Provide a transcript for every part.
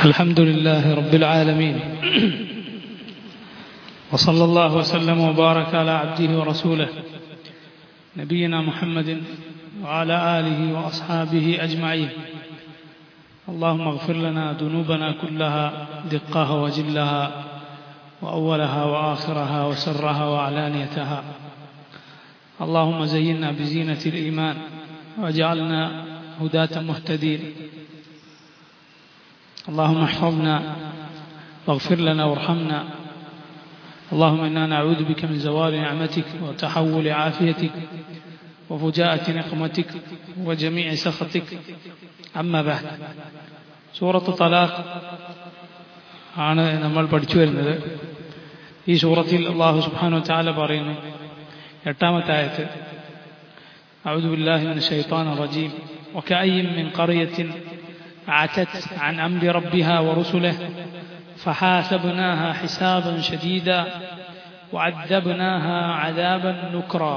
الحمد لله رب العالمين وصلى الله وسلم وبارك على عبده ورسوله نبينا محمد وعلى آله وأصحابه أجمعين اللهم اغفر لنا ذنوبنا كلها دقها وجلها وأولها وآخرها وسرها وعلانيتها اللهم زينا بزينة الإيمان واجعلنا هداة مهتدين اللهم احفظنا واغفر لنا وارحمنا اللهم إنا نعوذ بك من زوال نعمتك وتحول عافيتك وفجاءة نقمتك وجميع سخطك أما بعد സൂറത്ത് തലാഖ് ആണ് നമ്മൾ പഠിച്ചു വരുന്നത് ഈ സൂറത്തിൽ അള്ളാഹു സുബ്ഹാനഹു വതആല പറയുന്നു എട്ടാമത്തെ ആയത്ത് أعوذ بالله من الشيطان الرجيم وكأي من قرية عتت عن أمر ربها ورسله فحاسبناها حسابا شديدا وعذبناها عذابا نكرا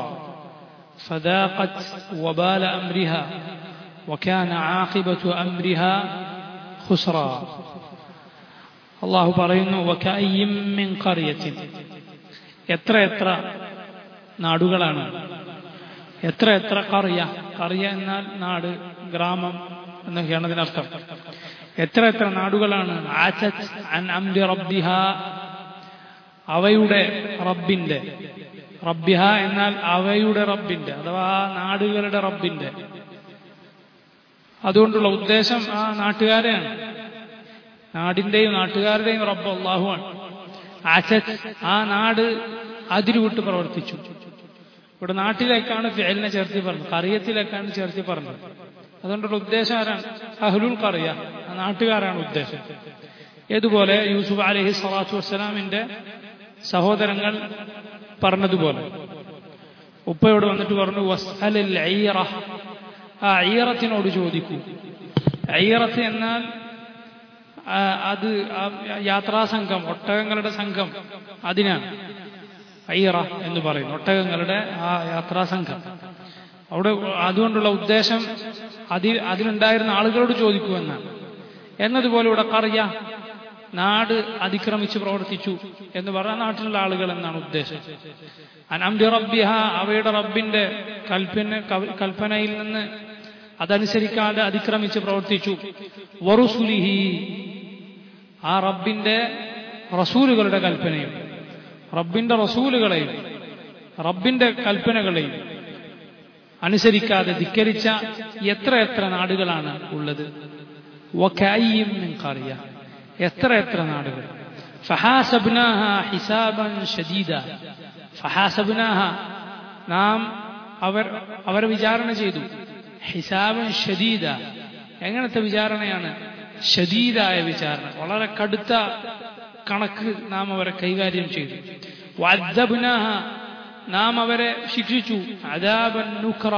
فذاقت وبال أمرها وكان عاقبة أمرها خسرا الله പറയുന്നു وكأي من قرية എത്ര എത്ര നാടുകളാണ് എത്ര എത്ര കറിയ കറിയ എന്നാൽ നാട് ഗ്രാമം എന്നൊക്കെയാണ് അതിനർത്ഥം എത്ര എത്ര നാടുകളാണ് ആചത് അൻ അംരി റബ്ബിഹ അവയുടെ റബ്ബിന്റെ റബ്ബിഹ എന്നാൽ അവയുടെ റബ്ബിന്റെ അഥവാ നാടുകളുടെ റബ്ബിന്റെ അതുകൊണ്ടുള്ള ഉദ്ദേശം ആ നാട്ടുകാരെയാണ് നാടിന്റെയും നാട്ടുകാരുടെയും റബ്ബ് അള്ളാഹുവാണ് ആചത് ആ നാട് അതിരുവിട്ട് പ്രവർത്തിച്ചു ഇവിടെ നാട്ടിലേക്കാണ് ഫിയലിനെ ചേർത്തി പറഞ്ഞത് കറിയത്തിലേക്കാണ് ചേർത്തി പറഞ്ഞത് അതുകൊണ്ടുള്ള ഉദ്ദേശം ആരാണ് അഹ്ലുൽ കറിയ ആ നാട്ടുകാരാണ് ഉദ്ദേശം ഏതുപോലെ യൂസുഫ് അലഹി സ്വലാത്തു വസ്സലാമിന്റെ സഹോദരങ്ങൾ പറഞ്ഞതുപോലെ ഉപ്പയോട് വന്നിട്ട് പറഞ്ഞു വസ്അലിൽ ഐറ ആ ഐറത്തിനോട് ചോദിക്കൂ ഐറത്ത് എന്നാൽ അത് യാത്രാ സംഘം ഒട്ടകങ്ങളുടെ സംഘം അതിനാണ് ഐറ എന്ന് പറയുന്നു ഒട്ടകങ്ങളുടെ ആ യാത്രാ സംഘം അവിടെ അതുകൊണ്ടുള്ള ഉദ്ദേശം അതിൽ അതിലുണ്ടായിരുന്ന ആളുകളോട് ചോദിക്കുമെന്നാണ് എന്നതുപോലെ ഇവിടെ കറിയ നാട് അതിക്രമിച്ച് പ്രവർത്തിച്ചു എന്ന് പറഞ്ഞ നാട്ടിലുള്ള ആളുകൾ എന്നാണ് ഉദ്ദേശം അനംബി റബ്ബിഹ അവയുടെ റബ്ബിന്റെ കൽപ്പന കൽപ്പനയിൽ നിന്ന് അതനുസരിക്കാതെ അതിക്രമിച്ച് പ്രവർത്തിച്ചു വറുസുലിഹി ആ റബ്ബിന്റെ റസൂലുകളുടെ കൽപ്പനയും റബ്ബിന്റെ റസൂലുകളെയും റബ്ബിന്റെ കൽപ്പനകളെയും അനുസരിക്കാതെ ധിക്കരിച്ച എത്ര എത്ര നാടുകളാണ് ഉള്ളത് കറിയ എത്ര എത്ര നാടുകൾ ഫഹാസബ്നാഹ ഹിസാബൻ ഷദീദ ഫഹാസബ്നാഹ നാം അവർ അവരെ വിചാരണ ചെയ്തു ഹിസാബൻ ഷദീദ എങ്ങനത്തെ വിചാരണയാണ് ഷദീദായ വിചാരണ വളരെ കടുത്ത കണക്ക് നാം അവരെ കൈകാര്യം ചെയ്തു വദ്ദബ്നാഹ നാം അവരെ ശിക്ഷിച്ചു അദാബൻ നുഖ്റ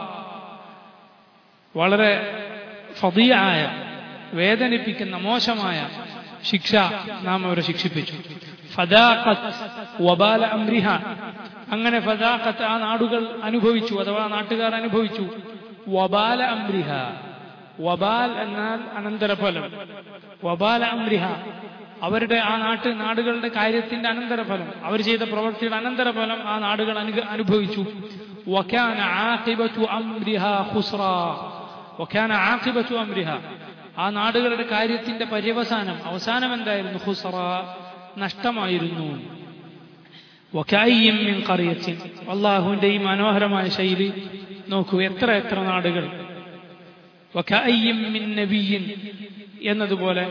വളരെ ഫതിയായ വേദനിപ്പിക്കുന്ന മോശമായ ശിക്ഷ നാം അവരെ ശിക്ഷിപ്പിച്ചു ഫദാഖത്ത് വബാല അംരിഹ അങ്ങനെ ഫദാഖത്ത് ആ നാടുകൾ അനുഭവിച്ചു അഥവാ നാട്ടുകാർ അനുഭവിച്ചു വബാല അംരിഹ വബാൽ എന്നാൽ അനന്തരഫലം വബാല അംരിഹ അവരുടെ ആ നാട്ട് നാടുകളുടെ കാര്യത്തിന്റെ അനന്തരഫലം അവർ ചെയ്ത പ്രവൃത്തിയുടെ അനന്തരഫലം ആ നാടുകൾ അനുഭവിച്ചു ആ നാടുകളുടെ കാര്യത്തിന്റെ പര്യവസാനം അവസാനം എന്തായിരുന്നു ഹുസറ നഷ്ടമായിരുന്നു അള്ളാഹുവിന്റെ ഈ മനോഹരമായ ശൈലി നോക്കൂ എത്ര എത്ര നാടുകൾ എന്നതുപോലെ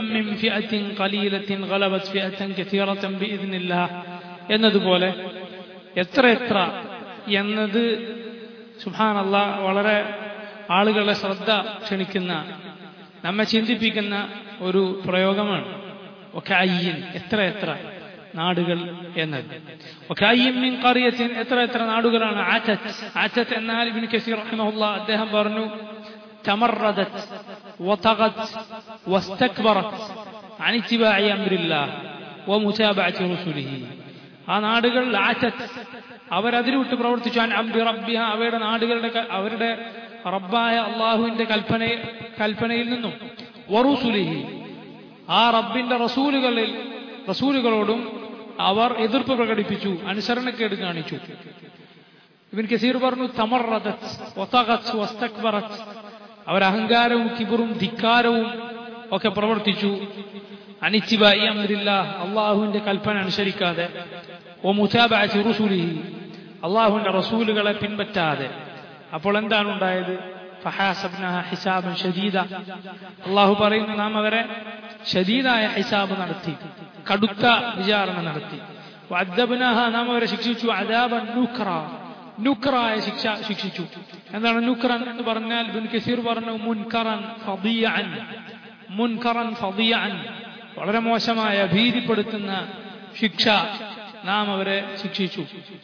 എന്നതുപോലെ എത്ര എത്ര എന്നത് സുഹാനല്ല വളരെ ആളുകളെ ശ്രദ്ധ ക്ഷണിക്കുന്ന നമ്മെ ചിന്തിപ്പിക്കുന്ന ഒരു പ്രയോഗമാണ് ഒക്കെ അയ്യൻ എത്ര എത്ര നാടുകൾ എന്നത് ഒക്കെ അയ്യമ്മിൻ കറിയത്തിൻ എത്ര എത്ര നാടുകളാണ് ആറ്റത്ത് ആറ്റത്ത് എന്നാൽ ഇബിൻ കസീർ റഹിമഹുല്ല അദ്ദേഹം പറഞ്ഞു تمردت وطغت واستكبرت عن اتباع أمر الله ومتابعة رسله ആ നാടുകൾ ആറ്റത്ത് അവരതിൽ വിട്ട് പ്രവർത്തിച്ചു അംബി റബ്ബിഹ അവരുടെ നാടുകളുടെ അവരുടെ റബ്ബായ അള്ളാഹുവിന്റെ കൽപ്പന കൽപ്പനയിൽ നിന്നും വറുസുലിഹി ആ റബ്ബിന്റെ റസൂലുകളിൽ റസൂലുകളോടും അവർ എതിർപ്പ് പ്രകടിപ്പിച്ചു അനുസരണക്കേട് കാണിച്ചു ഇവൻ കസീർ പറഞ്ഞു തമറദത്ത് ഒത്തകത്ത് വസ്തക്ബറത്ത് അവർ അഹങ്കാരവും കിബറും ധിക്കാരവും ഒക്കെ പ്രവർത്തിച്ചു അനിച്ചിബായി അമരില്ല അള്ളാഹുവിന്റെ കൽപ്പന അനുസരിക്കാതെ ഓ മുസാബി റുസൂലിഹി അള്ളാഹുവിന്റെ റസൂലുകളെ പിൻപറ്റാതെ അപ്പോൾ എന്താണ് ഉണ്ടായത് ഹിസാബൻ ഷദീദ അള്ളാഹു പറയുന്നു നാം അവരെ ഷദീദായ ഹിസാബ് നടത്തി കടുത്ത വിചാരണ നടത്തി അദ്ദബ്നഹ നാം അവരെ ശിക്ഷിച്ചു അദാബൻ നൂക്ര നുക്രായ ശിക്ഷ ശിക്ഷിച്ചു എന്താണ് നുക്രൻ എന്ന് പറഞ്ഞാൽ ബിൻ കസീർ പറഞ്ഞു മുൻകറൻ ഫദിയൻ മുൻകറൻ ഫദിയൻ വളരെ മോശമായ ഭീതിപ്പെടുത്തുന്ന ശിക്ഷ നാം അവരെ ശിക്ഷിച്ചു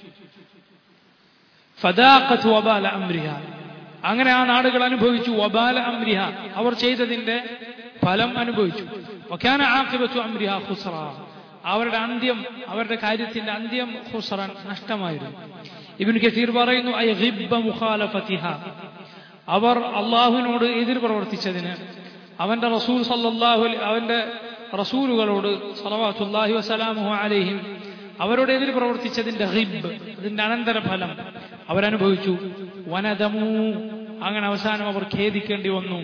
ഫദാഖത്ത് വബാല അംരിഹ അങ്ങനെ ആ നാടുകൾ അനുഭവിച്ചു വബാല അംരിഹ അവർ ചെയ്തതിന്റെ ഫലം അനുഭവിച്ചു ഒക്കാന ആഖിബത്തു അംരിഹ ഖുസ്റ അവരുടെ അന്ത്യം അവരുടെ കാര്യത്തിന്റെ അന്ത്യം ഖുസ്റൻ നഷ്ടമായിരുന്നു ഇബിൻ കസീർ പറയുന്നു ഐ ഹിബ്ബ മുഖാലഫത്തിഹ അവർ അള്ളാഹുവിനോട് എതിർ പ്രവർത്തിച്ചതിന് അവന്റെ റസൂൽ സല്ലല്ലാഹു അവന്റെ റസൂലുകളോട് സലവാത്തുല്ലാഹി വസലാമുഹു അലൈഹിം അവരോട് എതിർ പ്രവർത്തിച്ചതിന്റെ ഹിബ് അതിന്റെ അനന്തരഫലം അവരനുഭവിച്ചു വനദമൂ അങ്ങനെ അവസാനം അവർ ഖേദിക്കേണ്ടി വന്നു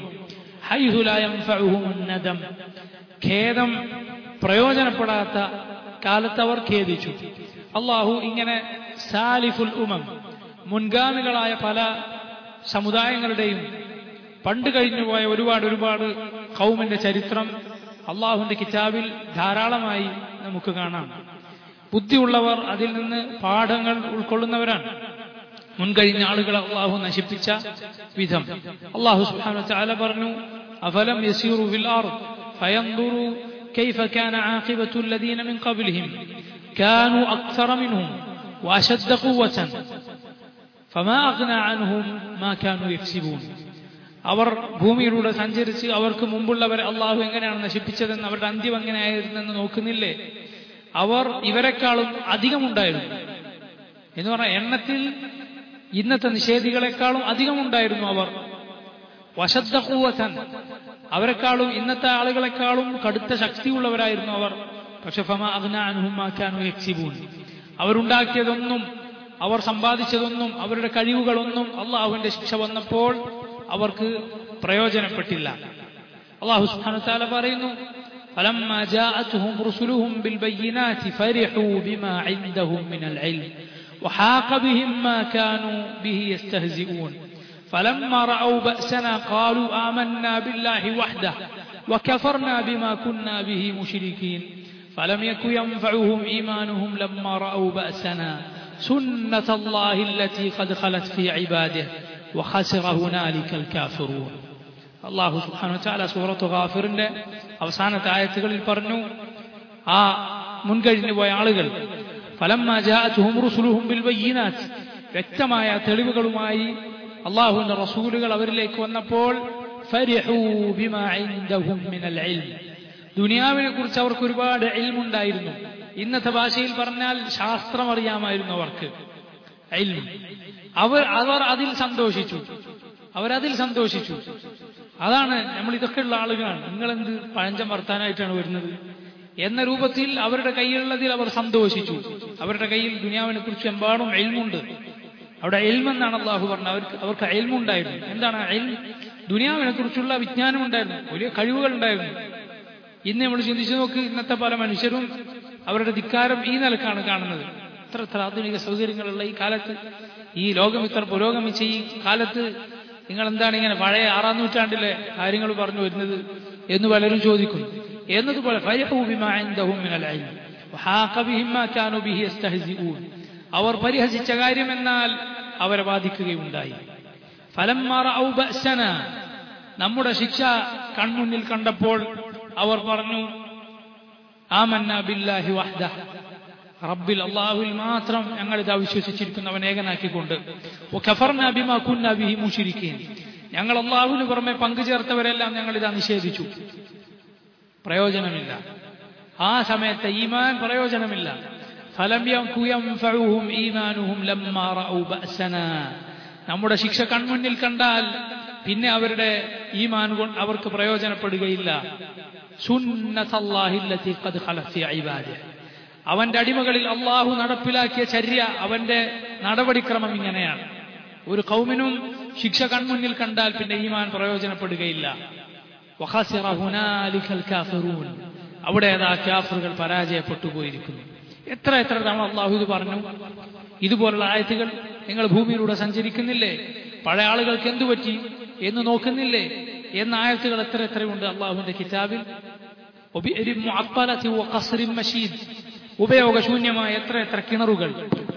ഹൈഹുലം ഖേദം പ്രയോജനപ്പെടാത്ത കാലത്ത് അവർ ഖേദിച്ചു അള്ളാഹു ഇങ്ങനെ സാലിഫുൽ ഉമം മുൻഗാമികളായ പല സമുദായങ്ങളുടെയും പണ്ട് കഴിഞ്ഞുപോയ ഒരുപാട് ഒരുപാട് കൗമിന്റെ ചരിത്രം അള്ളാഹുവിന്റെ കിതാബിൽ ധാരാളമായി നമുക്ക് കാണാം ബുദ്ധിയുള്ളവർ അതിൽ നിന്ന് പാഠങ്ങൾ ഉൾക്കൊള്ളുന്നവരാണ് മുൻകഴിഞ്ഞ ആളുകളെ അള്ളാഹു നശിപ്പിച്ച വിധം അള്ളാഹു സുബ്ഹാനഹു വതആല പറഞ്ഞു അഫലം യസീറു ഫിൽ അർദ് ഫയൻദുറു كيف كان عاقبة الذين من قبلهم كانوا أكثر منهم وأشد قوة فما أغنى عنهم ما كانوا يكسبون അവർ ഭൂമിയിലൂടെ സഞ്ചരിച്ച് അവർക്ക് മുമ്പുള്ളവരെ അള്ളാഹു എങ്ങനെയാണ് നശിപ്പിച്ചതെന്ന് അവരുടെ അന്ത്യം എങ്ങനെയായിരുന്നെന്ന് നോക്കുന്നില്ലേ അവർ ഇവരെക്കാളും അധികമുണ്ടായിരുന്നു എന്ന് പറഞ്ഞാൽ എണ്ണത്തിൽ ഇന്നത്തെ നിഷേധികളെക്കാളും അധികമുണ്ടായിരുന്നു അവർ വശദ്ധ കൂവത്തൻ അവരെക്കാളും ഇന്നത്തെ ആളുകളെക്കാളും കടുത്ത ശക്തിയുള്ളവരായിരുന്നു അവർ പക്ഷെ ഫമ അഗ്നാനുഹുമാക്കാനു യക്സിബൂൻ അവരുണ്ടാക്കിയതൊന്നും അവർ സമ്പാദിച്ചതൊന്നും അവരുടെ കഴിവുകളൊന്നും അള്ളാഹുവിന്റെ ശിക്ഷ വന്നപ്പോൾ അവർക്ക് പ്രയോജനപ്പെട്ടില്ല അള്ളാഹു സുബ്ഹാനഹു പറയുന്നു فلما جاءتهم رسلهم بالبينات فرحوا بما عندهم من العلم وحاق بهم ما كانوا به يستهزئون فلما رأوا بأسنا قالوا آمنا بالله وحده وكفرنا بما كنا به مشركين فلم يك ينفعهم إيمانهم لما رأوا بأسنا سنة الله التي قد خلت في عباده وخسر هنالك الكافرون അള്ളാഹു സുബ്ഹാനഹു വതആല സൂറത്ത് ഗാഫിറിന്റെ അവസാനത്തെ ആയത്തുകളിൽ പറഞ്ഞു ആ മുൻകഴിഞ്ഞു പോയ ആളുകൾ ഫലമ്മ ജാഅതുഹും റുസുലുഹും ബിൽ ബയ്യിനാത്ത് വ്യക്തമായ തെളിവുകളുമായി അള്ളാഹുവിന്റെ റസൂലുകൾ അവരിലേക്ക് വന്നപ്പോൾ ഫരിഹൂ ബിമാ ഇൻദഹും മിനൽ ഇൽം ദുനിയാവിനെ കുറിച്ച് അവർക്ക് ഒരുപാട് ഇൽമുണ്ടായിരുന്നു ഇന്നത്തെ ഭാഷയിൽ പറഞ്ഞാൽ ശാസ്ത്രം അറിയാമായിരുന്നു അവർക്ക് ഇൽം അവർ അവർ അതിൽ സന്തോഷിച്ചു അവരതിൽ സന്തോഷിച്ചു അതാണ് നമ്മൾ ഇതൊക്കെയുള്ള ആളുകളാണ് നിങ്ങളെന്ത് പഴഞ്ചം വർത്താനായിട്ടാണ് വരുന്നത് എന്ന രൂപത്തിൽ അവരുടെ കയ്യിലുള്ളതിൽ അവർ സന്തോഷിച്ചു അവരുടെ കയ്യിൽ ദുനിയാവിനെ കുറിച്ച് എമ്പാടും എൽമുണ്ട് അവിടെ എൽമെന്നാണ് അള്ളാഹു പറഞ്ഞത് അവർക്ക് അവർക്ക് എൽമുണ്ടായിരുന്നു എന്താണ് എൽ ദുനിയാവിനെ കുറിച്ചുള്ള വിജ്ഞാനം ഉണ്ടായിരുന്നു വലിയ കഴിവുകൾ ഉണ്ടായിരുന്നു ഇന്ന് നമ്മൾ ചിന്തിച്ചു നോക്ക് ഇന്നത്തെ പല മനുഷ്യരും അവരുടെ ധിക്കാരം ഈ നിലക്കാണ് കാണുന്നത് ഇത്ര ഇത്ര ആധുനിക സൗകര്യങ്ങളുള്ള ഈ കാലത്ത് ഈ ലോകം ഇത്ര പുരോഗമിച്ച ഈ കാലത്ത് നിങ്ങൾ എന്താണ് ഇങ്ങനെ പഴയ ആറാം നൂറ്റാണ്ടിലെ കാര്യങ്ങൾ പറഞ്ഞു വരുന്നത് എന്ന് പലരും ചോദിക്കുന്നു എന്നതുപോലെ അവർ പരിഹസിച്ച കാര്യം എന്നാൽ അവരെ ബാധിക്കുകയുണ്ടായി ഫലം നമ്മുടെ ശിക്ഷ കൺമുന്നിൽ കണ്ടപ്പോൾ അവർ പറഞ്ഞു ആമന്ന ബില്ലാഹി വഹ്ദ റബ്ബിൽ അള്ളാഹുവിൽ മാത്രം ഞങ്ങൾ ഇത് അവിശ്വസിച്ചിരിക്കുന്നവൻ ഏകനാക്കിക്കൊണ്ട് ഞങ്ങൾ അള്ളാഹുവിന് പുറമെ പങ്കുചേർത്തവരെല്ലാം ഞങ്ങൾ ഇതാ നിഷേധിച്ചു പ്രയോജനമില്ല ആ സമയത്ത് ഈമാൻ പ്രയോജനമില്ല നമ്മുടെ ശിക്ഷ കൺമുന്നിൽ കണ്ടാൽ പിന്നെ അവരുടെ ഈമാൻ കൊണ്ട് അവർക്ക് പ്രയോജനപ്പെടുകയില്ല സുന്നത്തല്ലാഹില്ലത്തി ഖദ് ഖലത് ഫി ഇബാദിഹി അവന്റെ അടിമകളിൽ അള്ളാഹു നടപ്പിലാക്കിയ ചര്യ അവന്റെ നടപടിക്രമം ഇങ്ങനെയാണ് ഒരു കൗമിനും ശിക്ഷ കൺമുന്നിൽ കണ്ടാൽ പിന്നെ ഈമാൻ പ്രയോജനപ്പെടുകയില്ല വഖസിറ ഹുനാലികൽ കാഫിറൂൻ അവിടെ അതാ കാഫറുകൾ പരാജയപ്പെട്ടു പോയിരിക്കുന്നു എത്ര എത്ര തവണ അള്ളാഹു ഇത് പറഞ്ഞു ഇതുപോലുള്ള ആയത്തുകൾ നിങ്ങൾ ഭൂമിയിലൂടെ സഞ്ചരിക്കുന്നില്ലേ പഴയ ആളുകൾക്ക് എന്തു പറ്റി എന്ന് നോക്കുന്നില്ലേ എന്ന ആയത്തുകൾ എത്ര എത്രയുണ്ട് അള്ളാഹുവിന്റെ കിതാബിൽ وبئر معطلة وقصر مشيد ഉപയോഗശൂന്യമായ എത്ര എത്ര കിണറുകൾ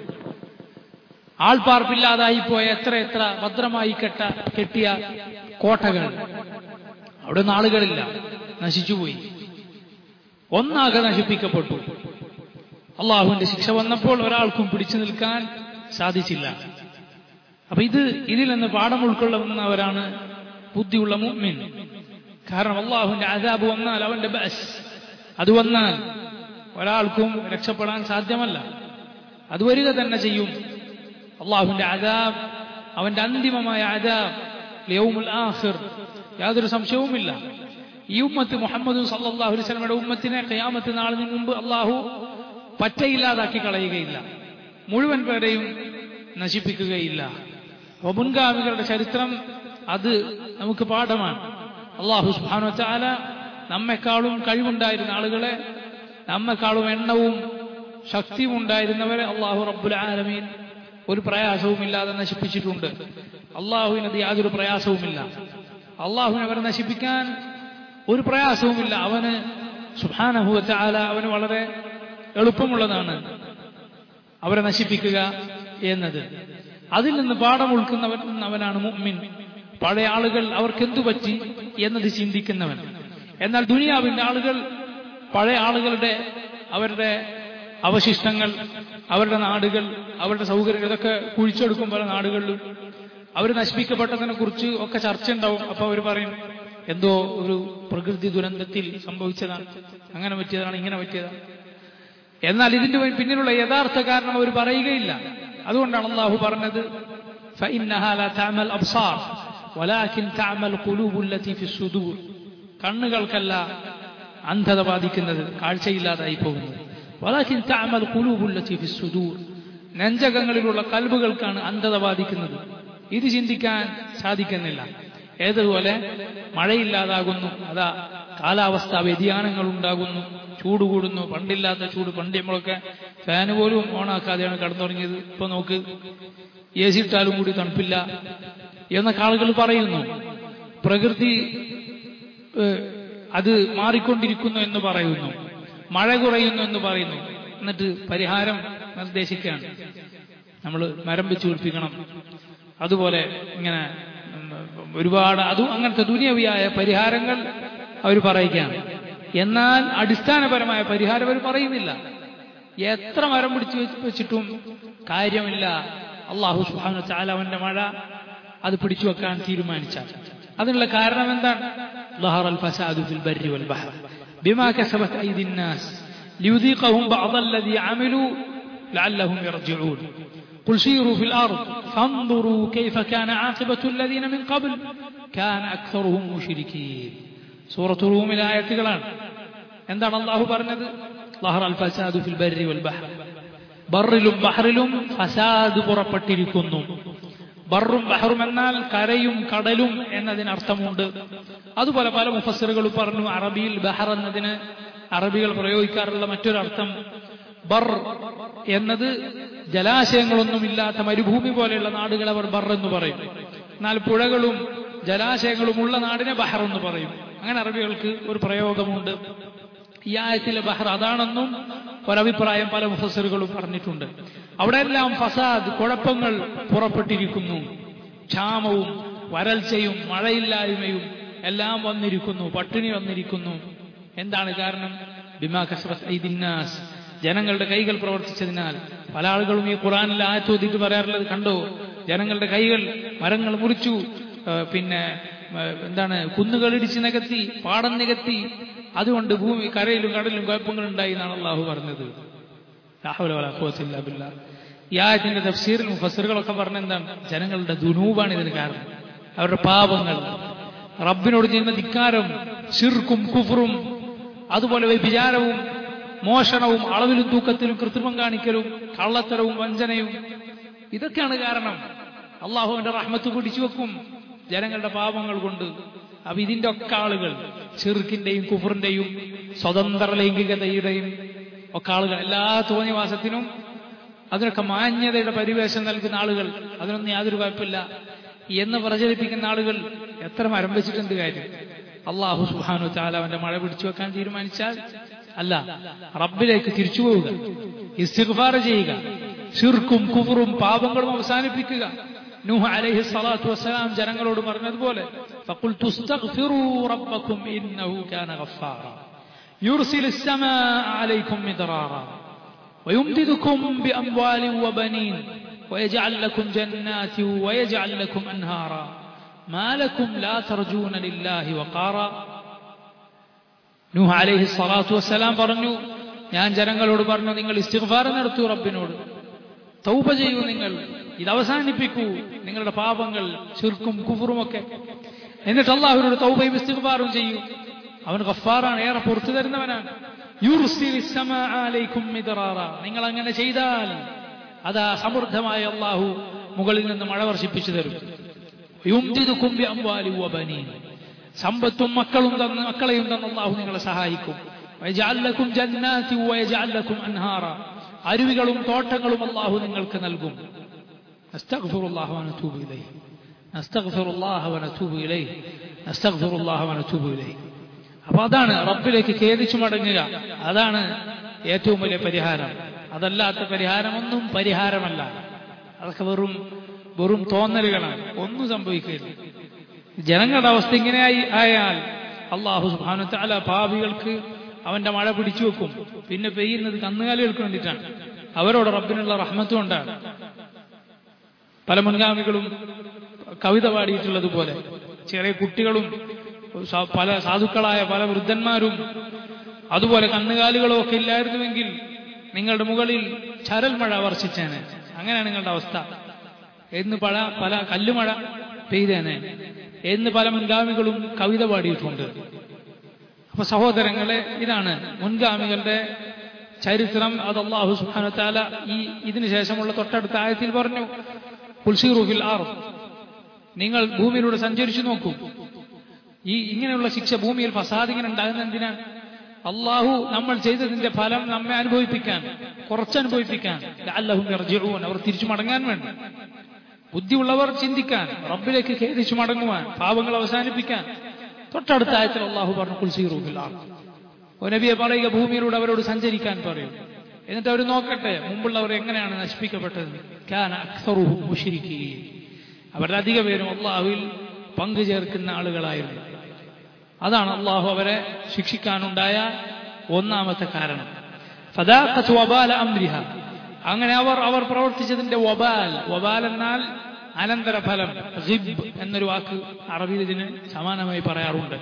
ആൾപ്പാർപ്പില്ലാതായി പോയ എത്ര എത്ര ഭദ്രമായി കെട്ട കെട്ടിയ കോട്ടകൾ അവിടെ നിന്ന് ആളുകളില്ല നശിച്ചുപോയി ഒന്നാകെ നശിപ്പിക്കപ്പെട്ടു അള്ളാഹുവിന്റെ ശിക്ഷ വന്നപ്പോൾ ഒരാൾക്കും പിടിച്ചു നിൽക്കാൻ സാധിച്ചില്ല അപ്പൊ ഇത് ഇതിൽ നിന്ന് പാഠം ഉൾക്കൊള്ളുന്നവരാണ് ബുദ്ധിയുള്ള മുഅ്മിൻ കാരണം അള്ളാഹുവിന്റെ അതാബ് വന്നാൽ അവന്റെ ബസ് അത് വന്നാൽ ഒരാൾക്കും രക്ഷപ്പെടാൻ സാധ്യമല്ല അത് വരിക തന്നെ ചെയ്യും അള്ളാഹുവിന്റെ അതാബ് അവന്റെ അന്തിമമായ അതാബ് ലിയൗമുൽ ആഖിർ യാതൊരു സംശയവുമില്ല ഈ ഉമ്മത്ത് മുഹമ്മദ് സല്ലല്ലാഹു അലൈഹി വസല്ലമയുടെ ഉമ്മത്തിനെ ഖിയാമത്ത് നാളിന് മുമ്പ് അള്ളാഹു പറ്റയില്ലാതാക്കി കളയുകയില്ല മുഴുവൻ പേരെയും നശിപ്പിക്കുകയില്ല അപ്പൊ മുൻഗാമികളുടെ ചരിത്രം അത് നമുക്ക് പാഠമാണ് അള്ളാഹു സുബ്ഹാനഹു വതആല നമ്മെക്കാളും കഴിവുണ്ടായിരുന്ന ആളുകളെ നമ്മെക്കാളും എണ്ണവും ശക്തിയും ഉണ്ടായിരുന്നവരെ അള്ളാഹു റബ്ബുൽ ആലമീൻ ഒരു പ്രയാസവുമില്ലാതെ നശിപ്പിച്ചിട്ടുണ്ട് അള്ളാഹുവിനത് യാതൊരു പ്രയാസവുമില്ല അള്ളാഹുവിനെ അവരെ നശിപ്പിക്കാൻ ഒരു പ്രയാസവുമില്ല അവന് സുഹാനഹുവ ചാല അവന് വളരെ എളുപ്പമുള്ളതാണ് അവരെ നശിപ്പിക്കുക എന്നത് അതിൽ നിന്ന് പാഠം ഉൾക്കുന്നവൻ അവനാണ് മുഅ്മിൻ പഴയ ആളുകൾ അവർക്ക് എന്തു പറ്റി എന്നത് ചിന്തിക്കുന്നവൻ എന്നാൽ ദുനിയാവിന്റെ ആളുകൾ പഴയ ആളുകളുടെ അവരുടെ അവശിഷ്ടങ്ങൾ അവരുടെ നാടുകൾ അവരുടെ സൗകര്യങ്ങൾ ഇതൊക്കെ കുഴിച്ചെടുക്കും പല നാടുകളിലും അവർ നശിപ്പിക്കപ്പെട്ടതിനെ കുറിച്ച് ഒക്കെ ചർച്ച ഉണ്ടാവും അപ്പൊ അവർ പറയും എന്തോ ഒരു പ്രകൃതി ദുരന്തത്തിൽ സംഭവിച്ചതാണ് അങ്ങനെ പറ്റിയതാണ് ഇങ്ങനെ പറ്റിയതാണ് എന്നാൽ ഇതിന്റെ പിന്നിലുള്ള യഥാർത്ഥ കാരണം അവർ പറയുകയില്ല അതുകൊണ്ടാണ് അള്ളാഹു പറഞ്ഞത് فإنها لا تعمى الأبصار ولكن تعمى القلوب التي في الصدور കണ്ണുകൾക്കല്ല അന്ധത ബാധിക്കുന്നത് കാഴ്ചയില്ലാതായി പോകുന്നത് ولكن تعمى القلوب التي في الصدور നെഞ്ചകങ്ങളിലുള്ള കൽബുകൾക്കാണ് അന്ധത ബാധിക്കുന്നത് ഇത് ചിന്തിക്കാൻ സാധിക്കുന്നില്ല ഏതുപോലെ മഴയില്ലാതാകുന്നു അതാ കാലാവസ്ഥാ വ്യതിയാനങ്ങൾ ഉണ്ടാകുന്നു ചൂട് കൂടുന്നു പണ്ടില്ലാത്ത ചൂട് പണ്ട് നമ്മളൊക്കെ ഫാന് പോലും ഓണാക്കാതെയാണ് കടന്നുറങ്ങിയത് ഇപ്പൊ നോക്ക് എ സി ഇട്ടാലും കൂടി തണുപ്പില്ല എന്നൊക്കെ ആളുകൾ പറയുന്നു പ്രകൃതി അത് മാറിക്കൊണ്ടിരിക്കുന്നു എന്ന് പറയുന്നു മഴ കുറയുന്നു എന്ന് പറയുന്നു എന്നിട്ട് പരിഹാരം നിർദ്ദേശിക്കുകയാണ് നമ്മൾ മരം വെച്ച് പിടിപ്പിക്കണം അതുപോലെ ഇങ്ങനെ ഒരുപാട് അതും അങ്ങനത്തെ ദുനിയവിയായ പരിഹാരങ്ങൾ അവർ പറയുകയാണ് എന്നാൽ അടിസ്ഥാനപരമായ പരിഹാരം അവർ പറയുന്നില്ല എത്ര മരം പിടിച്ചു വെച്ചിട്ടും കാര്യമില്ല അള്ളാഹു സുഹാന ചാലവന്റെ മഴ അത് പിടിച്ചു വെക്കാൻ തീരുമാനിച്ചാൽ അതിനുള്ള കാരണം എന്താണ് ظهر الفساد في البر والبحر بما كسبت أيدي الناس ليذيقهم بعض الذي عملوا لعلهم يرجعون قل سيروا في الأرض فانظروا كيف كان عاقبة الذين من قبل كان أكثرهم مشركين سورة الروم الآية قلان എന്താണ് അള്ളാഹു പറഞ്ഞത് ظهر الفساد في البر والبحر ബറിലും ബഹറിലും ഫസാദ് പുറപ്പെട്ടിരിക്കുന്നു ബറും ബഹറും എന്നാൽ കരയും കടലും എന്നതിനർത്ഥമുണ്ട് അതുപോലെ പല മുഫസറുകൾ പറഞ്ഞു അറബിയിൽ ബഹർ എന്നതിന് അറബികൾ പ്രയോഗിക്കാറുള്ള മറ്റൊരർത്ഥം ബർ എന്നത് ജലാശയങ്ങളൊന്നുമില്ലാത്ത മരുഭൂമി പോലെയുള്ള നാടുകൾ അവർ ബർ എന്ന് പറയും എന്നാൽ പുഴകളും ജലാശയങ്ങളും ഉള്ള നാടിനെ ബഹർ എന്ന് പറയും അങ്ങനെ അറബികൾക്ക് ഒരു പ്രയോഗമുണ്ട് ഈ ആയത്തിലെ ബഹർ അതാണെന്നും ഒരഭിപ്രായം പല മുഫസറുകളും പറഞ്ഞിട്ടുണ്ട് അവിടെയെല്ലാം ഫസാദ് കുഴപ്പങ്ങൾ പുറപ്പെട്ടിരിക്കുന്നു ക്ഷാമവും വരൾച്ചയും മഴയില്ലായ്മയും എല്ലാം വന്നിരിക്കുന്നു പട്ടിണി വന്നിരിക്കുന്നു എന്താണ് കാരണം ബിമാ കസ്രത്ത് ഐദിന്നാസ് ജനങ്ങളുടെ കൈകൾ പ്രവർത്തിച്ചതിനാൽ പല ആളുകളും ഈ ഖുറാനിൽ ആയത്തോതിട്ട് പറയാറുള്ളത് കണ്ടോ ജനങ്ങളുടെ കൈകൾ മരങ്ങൾ മുറിച്ചു പിന്നെ എന്താണ് കുന്നുകൾ ഇടിച്ച് നികത്തി പാടം നികത്തി അതുകൊണ്ട് ഭൂമി കരയിലും കടലിലും കുഴപ്പങ്ങൾ ഉണ്ടായി എന്നാണ് അള്ളാഹു പറഞ്ഞത് ഈ ആയത്തിന്റെ തഫ്സീറിൽ മുഫസറുകളൊക്കെ പറഞ്ഞ എന്താണ് ജനങ്ങളുടെ ദുനൂബാണ് ഇതിന് കാരണം അവരുടെ പാപങ്ങൾ റബ്ബിനോട് ചെയ്യുന്ന ധിക്കാരം ഷിർക്കും കുഫറും അതുപോലെ വ്യഭിചാരവും മോഷണവും അളവിലും തൂക്കത്തിലും കൃത്രിമം കാണിക്കലും കള്ളത്തരവും വഞ്ചനയും ഇതൊക്കെയാണ് കാരണം അള്ളാഹുവിന്റെ റഹ്മത്ത് പിടിച്ചു വെക്കും ജനങ്ങളുടെ പാപങ്ങൾ കൊണ്ട് അപ്പൊ ഇതിന്റെ ഒക്കെ ആളുകൾ ചെറുക്കിന്റെയും കുഫറിന്റെയും സ്വതന്ത്ര ലൈംഗികതയുടെയും ഒക്കെ ആളുകൾ എല്ലാ തോന്നിവാസത്തിനും അതിനൊക്കെ മാന്യതയുടെ പരിവേഷം നൽകുന്ന ആളുകൾ അതിനൊന്നും യാതൊരു കുഴപ്പമില്ല എന്ന് പ്രചരിപ്പിക്കുന്ന ആളുകൾ എത്ര മരം വെച്ചിട്ടുണ്ട് കാര്യം അള്ളാഹു സുഹാനു താല അവന്റെ മഴ പിടിച്ചു വെക്കാൻ തീരുമാനിച്ചാൽ അല്ല റബ്ബിലേക്ക് തിരിച്ചു പോവുക ഇസ്തിഗ്ഫാർ ചെയ്യുക ഷിർക്കും കുഫറും പാപങ്ങളും അവസാനിപ്പിക്കുക നൂഹ് അലൈഹി സ്വലാത്തു വസ്സലാം ജനങ്ങളോട് പറഞ്ഞതുപോലെ فقلت استغفروا ربكم إنه كان غفارا يرسل السماء عليكم مدرارا ويمددكم بأموال وبنين ويجعل لكم جنات ويجعل لكم أنهارا ما لكم لا ترجون لله وقارا നൂഹ് അലൈഹി സ്വലാത്തു വസ്സലാം പറഞ്ഞു ഞാൻ ജനങ്ങളോട് പറഞ്ഞു നിങ്ങൾ ഇസ്തിഗ്ഫാർ നടത്തൂ റബ്ബിനോട് തൗബ ചെയ്യൂ നിങ്ങൾ ഇത് അവസാനിപ്പിക്കൂ നിങ്ങളുടെ പാപങ്ങൾ ചുരുക്കും കുഫറുമൊക്കെ എന്നിട്ട് അള്ളാഹുവിനോട് തൗബയും ഇസ്തിഗ്ഫാറും ചെയ്യൂ അവൻ ഗഫാറാണ് ഏറെ പുറത്തു തരുന്നവനാണ് നിങ്ങൾ അങ്ങനെ ചെയ്താൽ അതാ സമൃദ്ധമായ അള്ളാഹു മുകളിൽ നിന്ന് മഴ വർഷിപ്പിച്ചു തരും സമ്പത്തും മക്കളും തന്ന് മക്കളെയും തന്ന് അള്ളാഹു നിങ്ങളെ സഹായിക്കും അരുവികളും തോട്ടങ്ങളും അള്ളാഹു നിങ്ങൾക്ക് നൽകും نستغفر الله ونتوب إليه نستغفر الله ونتوب إليه نستغفر الله ونتوب إليه അപ്പൊ അതാണ് റബ്ബിലേക്ക് ഖേദിച്ചു മടങ്ങുക അതാണ് ഏറ്റവും വലിയ പരിഹാരം അതല്ലാത്ത പരിഹാരമൊന്നും പരിഹാരമല്ല അതൊക്കെ വെറും വെറും തോന്നലുകളാണ് ഒന്നും സംഭവിക്കില്ല ജനങ്ങളുടെ അവസ്ഥ ഇങ്ങനെയായി ആയാൽ അള്ളാഹു സുബാനു താല പാപികൾക്ക് അവന്റെ മഴ പിടിച്ചു വെക്കും പിന്നെ പെയ്യുന്നത് കന്നുകാലികൾക്ക് വേണ്ടിയിട്ടാണ് അവരോട് റബ്ബിനുള്ള റഹ്മത്തും കൊണ്ടാണ് പല മുൻഗാമികളും കവിത പാടിയിട്ടുള്ളതുപോലെ ചെറിയ കുട്ടികളും പല സാധുക്കളായ പല വൃദ്ധന്മാരും അതുപോലെ കന്നുകാലികളും ഒക്കെ ഇല്ലായിരുന്നുവെങ്കിൽ നിങ്ങളുടെ മുകളിൽ ചരൽ മഴ വർഷിച്ചേനെ അങ്ങനെയാണ് നിങ്ങളുടെ അവസ്ഥ എന്ന് പല പല കല്ലുമഴ പെയ്തേനെ എന്ന് പല മുൻഗാമികളും കവിത പാടിയിട്ടുണ്ട് അപ്പൊ സഹോദരങ്ങളെ ഇതാണ് മുൻഗാമികളുടെ ചരിത്രം അത് അള്ളാഹു സുഹാന താല ഈ ഇതിനു ശേഷമുള്ള തൊട്ടടുത്ത ആയത്തിൽ പറഞ്ഞു പുൽസീറുഫിൽ ആർ നിങ്ങൾ ഭൂമിയിലൂടെ സഞ്ചരിച്ചു നോക്കൂ ഈ ഇങ്ങനെയുള്ള ശിക്ഷ ഭൂമിയിൽ ഫസാദ് ഇങ്ങനെ ഉണ്ടാകുന്ന എന്തിനാണ് അള്ളാഹു നമ്മൾ ചെയ്തതിന്റെ ഫലം നമ്മെ അനുഭവിപ്പിക്കാൻ കുറച്ച് അനുഭവിപ്പിക്കാൻ അല്ലഹും അവർ തിരിച്ചു മടങ്ങാൻ വേണ്ടി ബുദ്ധിയുള്ളവർ ചിന്തിക്കാൻ റബ്ബിലേക്ക് ഖേദിച്ചു മടങ്ങുവാൻ പാവങ്ങൾ അവസാനിപ്പിക്കാൻ തൊട്ടടുത്ത ആയത്തിൽ അള്ളാഹു പറഞ്ഞു കുൽസീറൂഫിൽ ആർ നബിയെ പറയുക ഭൂമിയിലൂടെ അവരോട് സഞ്ചരിക്കാൻ പറയും എന്നിട്ട് അവർ നോക്കട്ടെ മുമ്പുള്ളവർ എങ്ങനെയാണ് നശിപ്പിക്കപ്പെട്ടത് അവരുടെ അധിക പേരും അള്ളാഹുവിൽ പങ്കു ചേർക്കുന്ന ആളുകളായിരുന്നു അതാണ് അള്ളാഹു അവരെ ശിക്ഷിക്കാനുണ്ടായ ഒന്നാമത്തെ കാരണം അംരിഹ അങ്ങനെ അവർ അവർ പ്രവർത്തിച്ചതിന്റെ വബാൽ വബാൽ എന്നാൽ അനന്തരഫലം ഹിബ് എന്നൊരു വാക്ക് അറബിയിൽ ഇതിന് സമാനമായി പറയാറുണ്ട്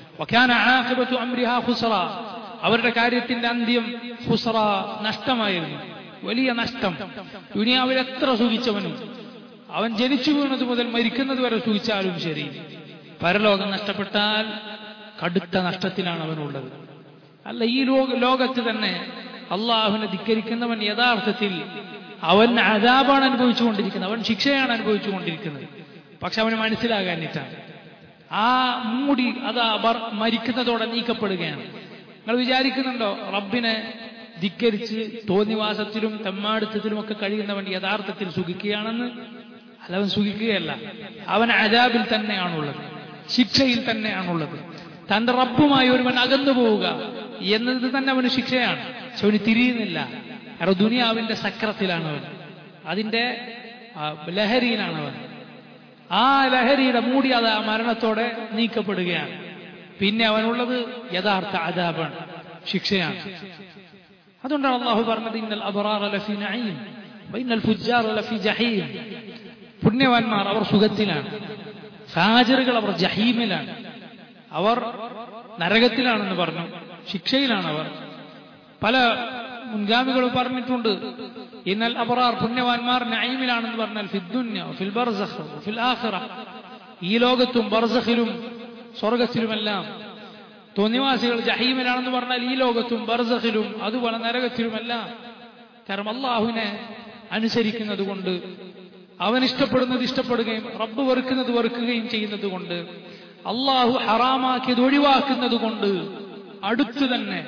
അവരുടെ കാര്യത്തിന്റെ അന്ത്യം ഹുസറ നഷ്ടമായിരുന്നു വലിയ നഷ്ടം ദുനിയാവിൽ എത്ര സുഖിച്ചവനും അവൻ ജനിച്ചു വീണത് മുതൽ മരിക്കുന്നത് വരെ സുഖിച്ചാലും ശരി പരലോകം നഷ്ടപ്പെട്ടാൽ കടുത്ത നഷ്ടത്തിലാണ് അവനുള്ളത് അല്ല ഈ ലോക ലോകത്ത് തന്നെ അള്ളാഹുവിനെ ധിക്കരിക്കുന്നവൻ യഥാർത്ഥത്തിൽ അവൻ അതാപാണ് അനുഭവിച്ചുകൊണ്ടിരിക്കുന്നത് അവൻ ശിക്ഷയാണ് അനുഭവിച്ചുകൊണ്ടിരിക്കുന്നത് പക്ഷെ അവന് മനസ്സിലാകാനിട്ടാണ് ആ മൂടി അത് മരിക്കുന്നതോടെ നീക്കപ്പെടുകയാണ് നിങ്ങൾ വിചാരിക്കുന്നുണ്ടോ റബ്ബിനെ ധിക്കരിച്ച് തോന്നിവാസത്തിലും തെമ്മാടുത്തത്തിലും ഒക്കെ കഴിയുന്നവൻ യഥാർത്ഥത്തിൽ സുഖിക്കുകയാണെന്ന് അല്ല അവൻ സുഖിക്കുകയല്ല അവൻ അജാബിൽ തന്നെയാണുള്ളത് ശിക്ഷയിൽ തന്നെയാണുള്ളത് തന്റെ റബ്ബുമായി ഒരുവൻ അകന്നു പോവുക എന്നത് തന്നെ അവന് ശിക്ഷയാണ് പക്ഷെ അവന് തിരിയുന്നില്ല കാരണം ദുനിയാവിന്റെ സക്രത്തിലാണ് അവൻ അതിന്റെ ലഹരിയിലാണ് അവൻ ആ ലഹരിയുടെ മൂടി അത് ആ മരണത്തോടെ നീക്കപ്പെടുകയാണ് പിന്നെ അവനുള്ളത് യഥാർത്ഥ അതാപാണ് ശിക്ഷയാണ് അതുകൊണ്ടാണ് അള്ളാഹു പറഞ്ഞത് ഇന്നൽ അബറാർ ലഫി നഈം വഇന്നൽ ഫുജ്ജാർ ലഫി ജഹീം പുണ്യവാന്മാർ അവർ സുഖത്തിലാണ് ഫാജിറുകൾ അവർ ജഹീമിലാണ് അവർ നരകത്തിലാണെന്ന് പറഞ്ഞു ശിക്ഷയിലാണ് അവർ പല മുൻഗാമികളും പറഞ്ഞിട്ടുണ്ട് ഇന്നൽ അബറാർ പുണ്യവാന്മാർ നൈമിലാണെന്ന് പറഞ്ഞാൽ ഫിദ്ദുന്യ ഫിൽ ബർസഖ് ഫിൽ ആഖിറ ഈ ലോകത്തും ബർസഖിലും സ്വർഗത്തിലുമെല്ലാം തോന്നിവാസികൾ ജഹീമിലാണെന്ന് പറഞ്ഞാൽ ഈ ലോകത്തും ബർസഖിലും അതുപോലെ നരകത്തിലുമെല്ലാം കാരണം അള്ളാഹുവിനെ അനുസരിക്കുന്നത് കൊണ്ട് അവൻ ഇഷ്ടപ്പെടുന്നത് ഇഷ്ടപ്പെടുകയും റബ്ബ് വെറുക്കുന്നത് വെറുക്കുകയും ചെയ്യുന്നത് കൊണ്ട് അള്ളാഹു ഹറാമാക്കിയത് ഒഴിവാക്കുന്നത് കൊണ്ട് അടുത്തു തന്നെ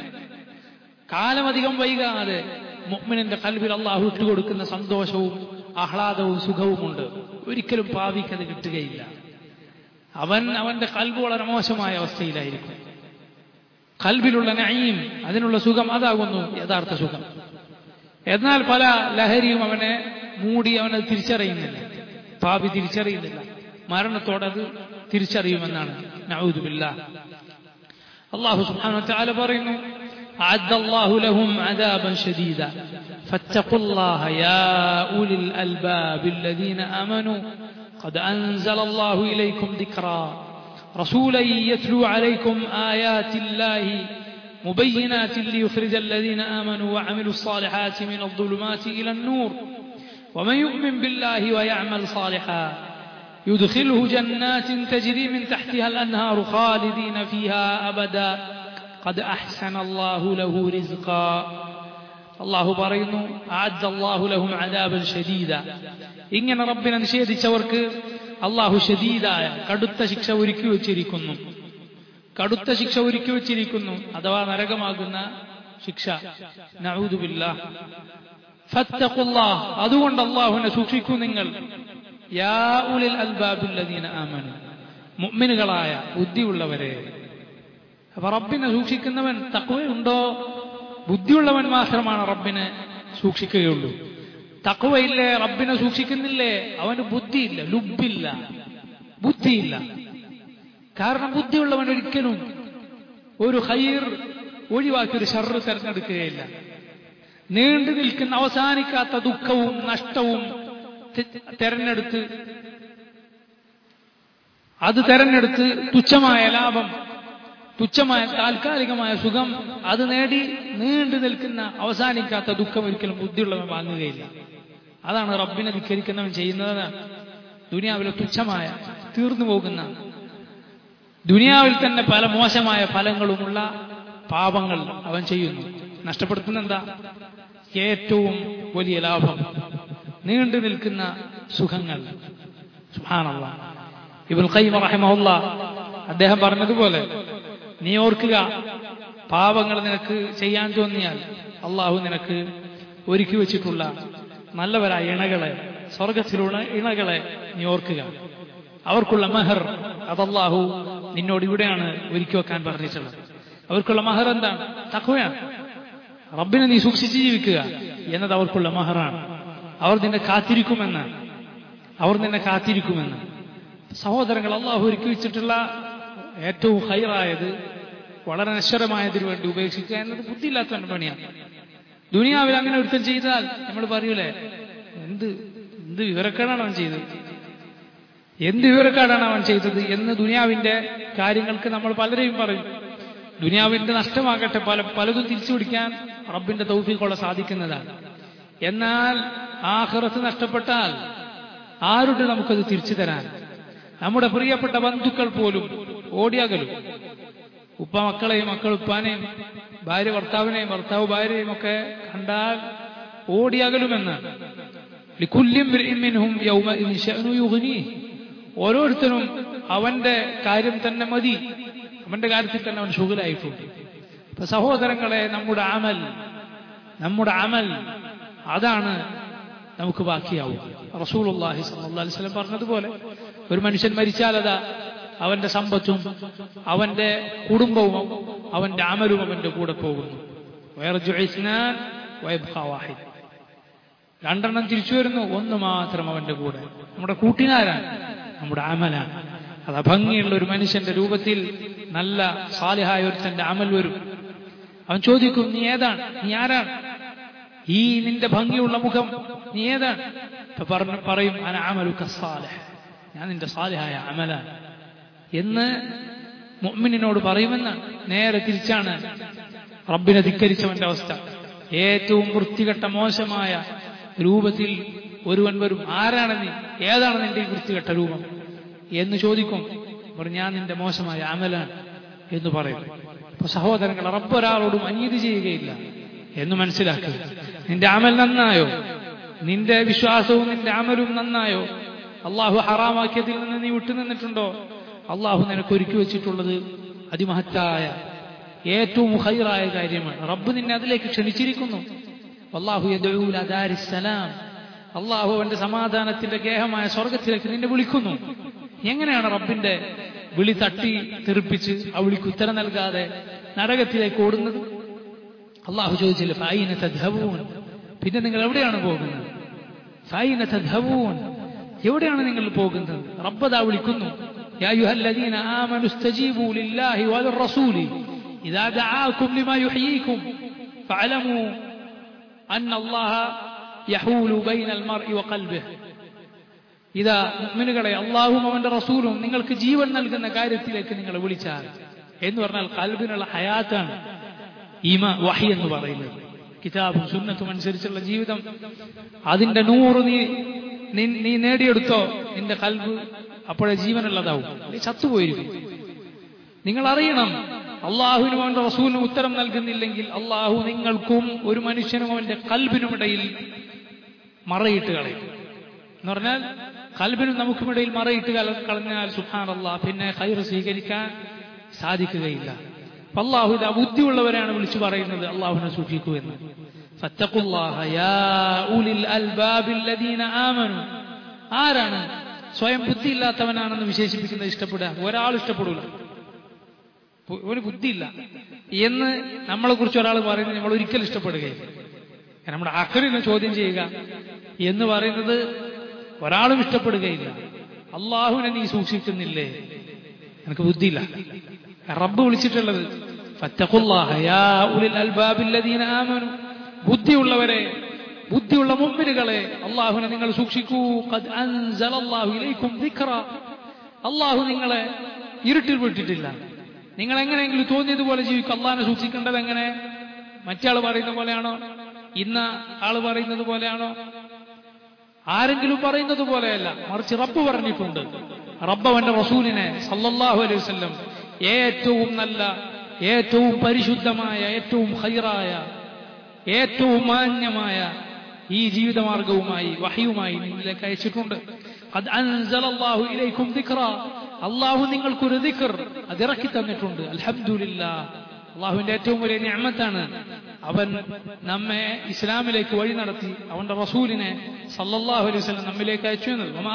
കാലമധികം വൈകാതെ മുഅ്മിനിന്റെ കൽവിൽ അള്ളാഹു ഇട്ടുകൊടുക്കുന്ന സന്തോഷവും ആഹ്ലാദവും സുഖവുമുണ്ട് ഒരിക്കലും പാവിക്കത് കിട്ടുകയില്ല അവൻ അവന്റെ കൽബ് വളരെ മോശമായ അവസ്ഥയിലായിരിക്കും കൽബിലുള്ള നയീം അതിനുള്ള സുഖം അതാകുന്നു യഥാർത്ഥ സുഖം എന്നാൽ പല ലഹരിയും അവനെ മൂടി അവനത് തിരിച്ചറിയുന്നില്ല പാപി തിരിച്ചറിയുന്നില്ല മരണത്തോടത് തിരിച്ചറിയുമെന്നാണ് നഊദുബില്ല അള്ളാഹു സുബ്ഹാനഹു വതആല പറയുന്നു أعد الله لهم عذابا شديدا فاتقوا الله يا أولي الألباب الذين آمنوا قد أنزل الله إليكم ذكرا رسولا يتلو عليكم آيات الله مبينات ليخرج الذين آمنوا وعملوا الصالحات من الظلمات إلى النور ومن يؤمن بالله ويعمل صالحا يدخله جنات تجري من تحتها الأنهار خالدين فيها أبدا قد أحسن الله له رزقا الله പറയുന്നു أعد الله لهم عذابا شديدا ഇങ്ങനെ റബ്ബിനെ നിഷേധിച്ചവർക്ക് അള്ളാഹു ഷദീദായ കടുത്ത ശിക്ഷ ഒരുക്കി വച്ചിരിക്കുന്നു കടുത്ത ശിക്ഷ ഒരുക്കി വച്ചിരിക്കുന്നു അഥവാ നരകമാകുന്ന ശിക്ഷ നഊദുബില്ല ഫത്തഖുല്ലാഹ് അതുകൊണ്ട് അള്ളാഹുവിനെ സൂക്ഷിക്കൂ നിങ്ങൾ യാ ഉലിൽ അൽബാബുല്ലദീന ആമനു മുഅ്മിനുകളായ ബുദ്ധിയുള്ളവരെ അപ്പൊ റബ്ബിനെ സൂക്ഷിക്കുന്നവൻ തക്വയുണ്ടോ ബുദ്ധിയുള്ളവൻ മാത്രമാണ് റബ്ബിനെ സൂക്ഷിക്കുകയുള്ളൂ തക്വയില്ലേ റബ്ബിനെ സൂക്ഷിക്കുന്നില്ലേ അവന് ബുദ്ധിയില്ല ലുബില്ല ബുദ്ധിയില്ല കാരണം ബുദ്ധിയുള്ളവൻ ഒരിക്കലും ഒരു ഹൈർ ഒഴിവാക്കി ഒരു ഷർറ് തെരഞ്ഞെടുക്കുകയില്ല നീണ്ടു നിൽക്കുന്ന അവസാനിക്കാത്ത ദുഃഖവും നഷ്ടവും തെരഞ്ഞെടുത്ത് അത് തെരഞ്ഞെടുത്ത് തുച്ഛമായ ലാഭം തുച്ഛമായ താൽക്കാലികമായ സുഖം അത് നേടി നീണ്ടു നിൽക്കുന്ന അവസാനിക്കാത്ത ദുഃഖം ഒരിക്കലും ബുദ്ധിയുള്ളവൻ വാങ്ങുകയില്ല അതാണ് റബ്ബിനെ ധിക്കരിക്കുന്നവൻ ചെയ്യുന്നത് ദുനിയാവിലെ തുച്ഛമായ തീർന്നു പോകുന്ന ദുനിയാവിൽ തന്നെ പല മോശമായ ഫലങ്ങളുമുള്ള പാപങ്ങൾ അവൻ ചെയ്യുന്നു നഷ്ടപ്പെടുത്തുന്ന എന്താ ഏറ്റവും വലിയ ലാഭം നീണ്ടു നിൽക്കുന്ന സുഖങ്ങൾ സുഹാനുള്ള ഇബുൽ ഖൈം റഹിമഹുല്ല അദ്ദേഹം പറഞ്ഞതുപോലെ നീ ഓർക്കുക പാപങ്ങൾ നിനക്ക് ചെയ്യാൻ തോന്നിയാൽ അള്ളാഹു നിനക്ക് ഒരുക്കി വെച്ചിട്ടുള്ള നല്ലവരായ ഇണകളെ സ്വർഗത്തിലുള്ള ഇണകളെ നീ ഓർക്കുക അവർക്കുള്ള മെഹർ അതല്ലാഹു നിന്നോട് ഇവിടെയാണ് ഒരുക്കി വെക്കാൻ പറഞ്ഞിട്ടുള്ളത് അവർക്കുള്ള മഹർ എന്താണ് തഖവയാണ് റബ്ബിനെ നീ സൂക്ഷിച്ച് ജീവിക്കുക എന്നത് അവർക്കുള്ള മഹറാണ് അവർ നിന്നെ കാത്തിരിക്കുമെന്ന് അവർ നിന്നെ കാത്തിരിക്കുമെന്ന് സഹോദരങ്ങൾ അള്ളാഹു ഒരുക്കി വെച്ചിട്ടുള്ള ഏറ്റവും ഹൈറായത് വളരെ നശ്വരമായതിനു വേണ്ടി ഉപേക്ഷിക്കുക എന്നത് ബുദ്ധിയില്ലാത്തവന്റെ പണിയാണ് ദുനിയാവിൽ അങ്ങനെ ഒരുത്തം ചെയ്താൽ നമ്മൾ പറയൂലേ എന്ത് എന്ത് വിവരക്കേടാണ് അവൻ ചെയ്തത് എന്ത് വിവരക്കേടാണ് അവൻ ചെയ്തത് എന്ന് ദുനിയാവിന്റെ കാര്യങ്ങൾക്ക് നമ്മൾ പലരെയും പറയും ദുനിയാവിന്റെ നഷ്ടമാകട്ടെ പല പലതും തിരിച്ചു പിടിക്കാൻ റബ്ബിന്റെ തൗഫീഖോളെ സാധിക്കുന്നതാണ് എന്നാൽ ആഹ്റത്ത് നഷ്ടപ്പെട്ടാൽ ആരുടെ നമുക്കത് തിരിച്ചു തരാൻ നമ്മുടെ പ്രിയപ്പെട്ട ബന്ധുക്കൾ പോലും ഓടിയകലും ഉപ്പ മക്കളെയും മക്കൾ ഉപ്പാനെയും ഭാര്യ ഭർത്താവിനെയും ഭർത്താവ് ഭാര്യയും ഒക്കെ കണ്ടാൽ ഓടിയകലുമെന്ന് ഓരോരുത്തരും അവന്റെ കാര്യം തന്നെ മതി അവന്റെ കാര്യത്തിൽ തന്നെ അവൻ ഷുഗലായിട്ടുണ്ട് ഇപ്പൊ സഹോദരങ്ങളെ നമ്മുടെ അമൽ നമ്മുടെ അമൽ അതാണ് നമുക്ക് ബാക്കിയാവും റസൂലുള്ളാഹി സ്വല്ലല്ലാഹി അലൈഹി വസല്ലം പറഞ്ഞതുപോലെ ഒരു മനുഷ്യൻ മരിച്ചാൽ അതാ അവന്റെ സമ്പത്തും അവന്റെ കുടുംബവും അവന്റെ അമലും അവന്റെ കൂടെ പോകുന്നു രണ്ടെണ്ണം തിരിച്ചു വരുന്നു ഒന്ന് മാത്രം അവന്റെ കൂടെ നമ്മുടെ കൂട്ടിനാരാണ് നമ്മുടെ അമലാണ് അത് ഭംഗിയുള്ള ഒരു മനുഷ്യന്റെ രൂപത്തിൽ നല്ല സാലിഹായ ഒരുത്തന്റെ അമൽ വരും അവൻ ചോദിക്കും നീ ഏതാണ് നീ ആരാണ് ഈ നിന്റെ ഭംഗിയുള്ള മുഖം നീ ഏതാണ് പറഞ്ഞു പറയും അന അമലു കസാലഹ് ഞാൻ നിന്റെ സാലിഹായ അമലാണ് എന്ന് മുഅ്മിനിനോട് പറയുമെന്നാണ് നേരെ തിരിച്ചാണ് റബ്ബിനെ ധിക്കരിച്ചവന്റെ അവസ്ഥ ഏറ്റവും വൃത്തികെട്ട മോശമായ രൂപത്തിൽ ഒരുവൻ വരും ആരാണ് നീ ഏതാണ് നിന്റെ ഈ വൃത്തികെട്ട രൂപം എന്ന് ചോദിക്കും അവർ ഞാൻ നിന്റെ മോശമായ അമലാണ് എന്ന് പറയും അപ്പൊ സഹോദരങ്ങൾ റബ്ബ് ഒരാളോടും അനീതി ചെയ്യുകയില്ല എന്ന് മനസ്സിലാക്കുക നിന്റെ അമൽ നന്നായോ നിന്റെ വിശ്വാസവും നിന്റെ അമലും നന്നായോ അള്ളാഹു ഹറാമാക്കിയതിൽ നിന്ന് നീ വിട്ടുനിന്നിട്ടുണ്ടോ അള്ളാഹു നിനക്ക് ഒരുക്കി വെച്ചിട്ടുള്ളത് അതിമഹത്തായ ഏറ്റവും ഹൈറായ കാര്യമാണ് റബ്ബ് നിന്നെ അതിലേക്ക് ക്ഷണിച്ചിരിക്കുന്നു അള്ളാഹു സലാം അള്ളാഹു അവന്റെ സമാധാനത്തിന്റെ ഗേഹമായ സ്വർഗത്തിലേക്ക് നിന്നെ വിളിക്കുന്നു എങ്ങനെയാണ് റബ്ബിന്റെ വിളി തട്ടി തെറിപ്പിച്ച് ആ വിളിക്ക് ഉത്തരം നൽകാതെ നരകത്തിലേക്ക് ഓടുന്നത് അള്ളാഹു ചോദിച്ചില്ല ഫൈന തദ്ഹവൂൻ പിന്നെ നിങ്ങൾ എവിടെയാണ് പോകുന്നത് ഫൈന തദ്ഹവൂൻ എവിടെയാണ് നിങ്ങൾ പോകുന്നത് റബ്ബദാ വിളിക്കുന്നു يا أيها الذين آمنوا استجيبوا لله وللرسول إذا دعاكم لما يحييكم فاعلموا أن الله يحول بين المرء وقلبه ഇതാ മുഅ്മിനുകളെ അള്ളാഹും അവന്റെ റസൂലും നിങ്ങൾക്ക് ജീവൻ നൽകുന്ന കാര്യത്തിലേക്ക് നിങ്ങൾ വിളിച്ചാൽ എന്ന് പറഞ്ഞാൽ കൽബിനുള്ള ഹയാത്താണ് ഈമ വഹി എന്ന് പറയുന്നത് കിതാബും സുന്നത്തും അനുസരിച്ചുള്ള ജീവിതം അതിന്റെ നൂറ് നീ നീ നേടിയെടുത്തോ നിന്റെ കൽബ് അപ്പോഴേ ജീവനുള്ളതാവും നീ ചത്തുപോയിരിക്കും നിങ്ങൾ അറിയണം അള്ളാഹുവിനും അവന്റെ റസൂലിനും ഉത്തരം നൽകുന്നില്ലെങ്കിൽ അള്ളാഹു നിങ്ങൾക്കും ഒരു മനുഷ്യനും അവന്റെ കൽബിനുമിടയിൽ മറയിട്ട് കളയും എന്ന് പറഞ്ഞാൽ കൽബിനും നമുക്കുമിടയിൽ മറയിട്ട് കളഞ്ഞാൽ സുഹാൻ അള്ളാഹ് പിന്നെ ഹൈർ സ്വീകരിക്കാൻ സാധിക്കുകയില്ല അള്ളാഹു ഇത് ബുദ്ധിയുള്ളവരാണ് വിളിച്ചു പറയുന്നത് അള്ളാഹുവിനെ സൂക്ഷിക്കൂ എന്ന് ആരാണ് സ്വയം ബുദ്ധിയില്ലാത്തവനാണെന്ന് വിശേഷിപ്പിക്കുന്നത് ഇഷ്ടപ്പെടുക ഒരാൾ ഇഷ്ടപ്പെടൂല ഒരു ബുദ്ധിയില്ല എന്ന് നമ്മളെ കുറിച്ച് ഒരാൾ പറയുന്നത് നമ്മൾ ഒരിക്കലും ഇഷ്ടപ്പെടുകയില്ല നമ്മുടെ അക്കറിനെ ചോദ്യം ചെയ്യുക എന്ന് പറയുന്നത് ഒരാളും ഇഷ്ടപ്പെടുകയില്ല അള്ളാഹുവിനെ നീ സൂക്ഷിക്കുന്നില്ലേ എനിക്ക് ബുദ്ധിയില്ല റബ്ബ് വിളിച്ചിട്ടുള്ളത് ബുദ്ധിയുള്ളവരെ ബുദ്ധിയുള്ള മുമ്പിനുകളെ അള്ളാഹുവിനെ നിങ്ങൾ സൂക്ഷിക്കൂ അള്ളാഹു നിങ്ങളെ ഇരുട്ടിൽ വിട്ടിട്ടില്ല നിങ്ങൾ എങ്ങനെയെങ്കിലും തോന്നിയതുപോലെ ജീവിക്കും അള്ളാഹിനെ സൂക്ഷിക്കേണ്ടത് എങ്ങനെ മറ്റാൾ പറയുന്ന പോലെയാണോ ഇന്ന ആള് പറയുന്നത് പോലെയാണോ ആരെങ്കിലും പറയുന്നത് പോലെയല്ല മറിച്ച് റബ്ബ് പറഞ്ഞിട്ടുണ്ട് റബ്ബ് അവന്റെ റസൂലിനെ സല്ലല്ലാഹു അലൈഹി വസല്ലം ഏറ്റവും നല്ല ഏറ്റവും പരിശുദ്ധമായ ഏറ്റവും ഹൈറായ ഏറ്റവും മാന്യമായ ഈ ജീവിതമാർഗവുമായി വഹയുമായി നിങ്ങളിലേക്ക് അയച്ചിട്ടുണ്ട് അള്ളാഹു നിങ്ങൾക്കൊരു ദിക്കർ അതിറക്കി തന്നിട്ടുണ്ട് അലഹമില്ല അള്ളാഹുവിന്റെ ഏറ്റവും വലിയ ഞാമത്താണ് അവൻ നമ്മെ ഇസ്ലാമിലേക്ക് വഴി നടത്തി അവന്റെ റസൂലിനെ സല്ലല്ലാഹു അലൈഹി വസല്ലം നമ്മിലേക്ക് അയച്ചു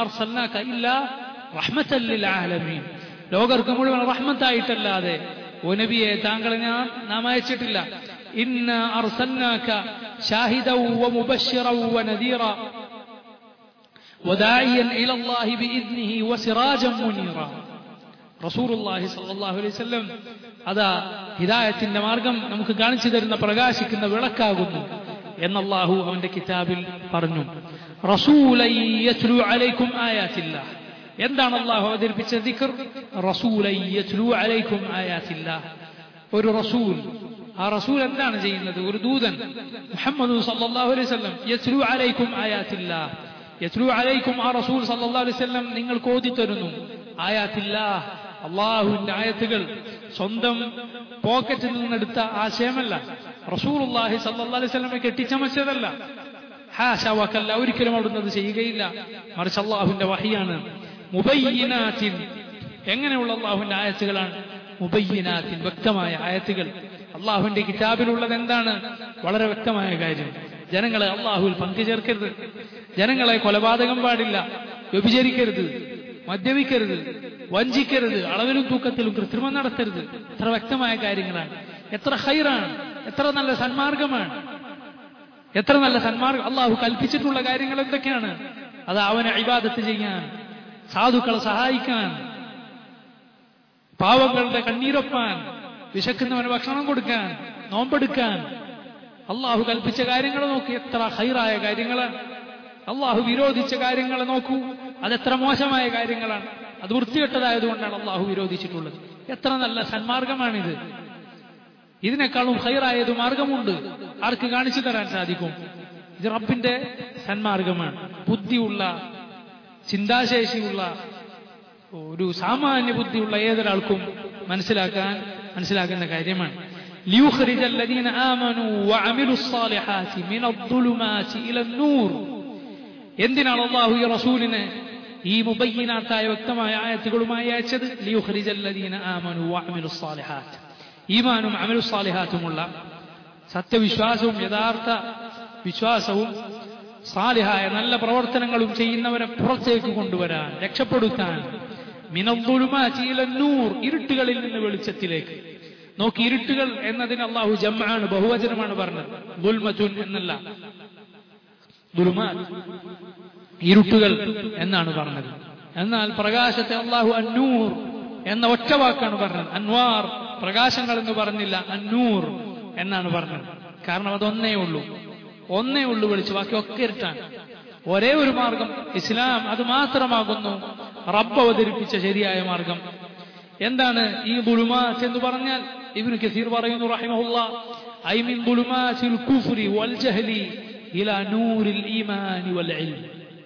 ആലമീൻ ലോകർക്ക് മുഴുവൻ റഹ്മത്തായിട്ടല്ലാതെ ഓ നബിയെ താങ്കളെ ഞാൻ നാം അയച്ചിട്ടില്ല ഇന്ന അർസൽനാക ഷാഹിദൻ വമുബശ്ശിറൻ വനദീറ وداعيا إلى الله بإذنه وسراجا منيرا റസൂറുല്ലാഹി സല്ലല്ലാഹു അലൈഹി വസല്ലം അതാ ഹിദായത്തിന്റെ മാർഗം നമുക്ക് കാണിച്ചു തരുന്ന പ്രകാശിക്കുന്ന വിളക്കാകുന്നു എന്ന് അല്ലാഹു അവന്റെ കിതാബിൽ പറഞ്ഞു റസൂലൻ യത്ലു അലൈക്കും ആയാത്തില്ല എന്താണ് അല്ലാഹു അവതരിപ്പിച്ച ദിക്ർ റസൂലൻ യത്ലു അലൈക്കും ആയാത്തില്ല ഒരു റസൂൽ ആ റസൂൽ എന്താണ് ചെയ്യുന്നത് ഒരു ദൂതൻ മുഹമ്മദ് സല്ലല്ലാഹു അലൈഹി വസല്ലം യത്ലു അലൈക്കും ആയാത്തില്ല യത്ലു അലൈക്കും ആ റസൂൽ സല്ലല്ലാഹു അലൈഹി വസല്ലം നിങ്ങൾക്ക് ഓതി തരുന്നു ആയാത്തില്ല അള്ളാഹുവിന്റെ ആയത്തുകൾ സ്വന്തം പോക്കറ്റിൽ നിന്നെടുത്ത ആശയമല്ല റസൂലുള്ളാഹി സല്ലല്ലാഹു അലൈഹി വസല്ലമെ കെട്ടിച്ചമച്ചതല്ല ഹാശാവാക്കല്ല ഒരിക്കലും അവിടുന്ന് അത് ചെയ്യുകയില്ല മറിച്ച് അള്ളാഹുവിന്റെ വഹിയാണ് മുബയ്യിനാത്തിൻ എങ്ങനെയുള്ള അള്ളാഹുവിന്റെ ആയത്തുകളാണ് മുബയ്യിനാത്തിൻ വ്യക്തമായ ആയത്തുകൾ അള്ളാഹുവിന്റെ കിതാബിലുള്ളത് എന്താണ് വളരെ വ്യക്തമായ കാര്യം ജനങ്ങളെ അള്ളാഹുവിൽ പങ്കുചേർക്കരുത് ജനങ്ങളെ കൊലപാതകം പാടില്ല വ്യഭിചരിക്കരുത് മദ്യപിക്കരുത് വഞ്ചിക്കരുത് അളവിലും തൂക്കത്തിലും കൃത്രിമം നടത്തരുത് എത്ര വ്യക്തമായ കാര്യങ്ങളാണ് എത്ര ഹൈറാണ് എത്ര നല്ല സന്മാർഗമാണ് എത്ര നല്ല സന്മാർഗം അള്ളാഹു കൽപ്പിച്ചിട്ടുള്ള കാര്യങ്ങൾ എന്തൊക്കെയാണ് അത് അവനെ അഭിബാദത്ത് ചെയ്യാൻ സാധുക്കളെ സഹായിക്കാൻ പാവങ്ങളുടെ കണ്ണീരൊപ്പാൻ വിശക്കുന്നവന് ഭക്ഷണം കൊടുക്കാൻ നോമ്പെടുക്കാൻ അള്ളാഹു കൽപ്പിച്ച കാര്യങ്ങൾ നോക്കി എത്ര ഹൈറായ കാര്യങ്ങളാണ് അള്ളാഹു വിരോധിച്ച കാര്യങ്ങൾ നോക്കൂ അതെത്ര മോശമായ കാര്യങ്ങളാണ് അത് വൃത്തികെട്ടതായതുകൊണ്ടാണ് അള്ളാഹു വിരോധിച്ചിട്ടുള്ളത് എത്ര നല്ല സന്മാർഗമാണിത് ഇതിനേക്കാളും ഹൈറായത് മാർഗമുണ്ട് ആർക്ക് കാണിച്ചു തരാൻ സാധിക്കും ഇത് റബ്ബിന്റെ സന്മാർഗമാണ് ബുദ്ധിയുള്ള ചിന്താശേഷിയുള്ള ഒരു സാമാന്യ ബുദ്ധിയുള്ള ഏതൊരാൾക്കും മനസ്സിലാക്കാൻ മനസ്സിലാക്കുന്ന കാര്യമാണ് ليخرج الذين آمنوا وعملوا الصالحات من الظلمات إلى النور എന്തിനാണ് അള്ളാഹു ഈ റസൂലിനെ ഈ മുബയ്യനാത്തായ വ്യക്തമായ ആയത്തുകളുമായി അയച്ചത് ലിയുഖ്രിജ الذين آمنوا وعملوا الصالحات ഈമാനും അമലു സാലിഹാത്തുമുള്ള സത്യവിശ്വാസവും യഥാർത്ഥ വിശ്വാസവും സാലിഹായ നല്ല പ്രവർത്തനങ്ങളും ചെയ്യുന്നവരെ പുറത്തേക്ക് കൊണ്ടുവരാൻ രക്ഷപ്പെടുത്താൻ മിനൂർ ഇരുട്ടുകളിൽ നിന്ന് വെളിച്ചത്തിലേക്ക് നോക്കി ഇരുട്ടുകൾ എന്നതിന് അള്ളാഹു ജമ്മാണ് ബഹുവചനമാണ് പറഞ്ഞത് ദുൽമതുൻ എന്നല്ല ദുൽമാൻ ഇരുട്ടുകൾ എന്നാണ് പറഞ്ഞത് എന്നാൽ പ്രകാശത്തെ അള്ളാഹു അന്നൂർ എന്ന ഒറ്റ വാക്കാണ് പറഞ്ഞത് അൻവാർ പ്രകാശങ്ങൾ എന്ന് പറഞ്ഞില്ല അന്നൂർ എന്നാണ് പറഞ്ഞത് കാരണം അതൊന്നേ ഉള്ളൂ ഒന്നേ ഉള്ളൂ വിളിച്ചു ബാക്കി ഒക്കെ ഇരുട്ടാണ് ഒരേ ഒരു മാർഗം ഇസ്ലാം അത് മാത്രമാകുന്നു റബ്ബ് അവതരിപ്പിച്ച ശരിയായ മാർഗം എന്താണ് ഈ ബുളുമാസ് എന്ന് പറഞ്ഞാൽ ഇബ്നു കസീർ പറയുന്നു റഹിമഹുല്ല ഐ മിൻ ബുളുമാസിൽ കുഫ്രി വൽ ജഹലി ഇലാ നൂറിൽ ഈമാനി വൽ ഇൽം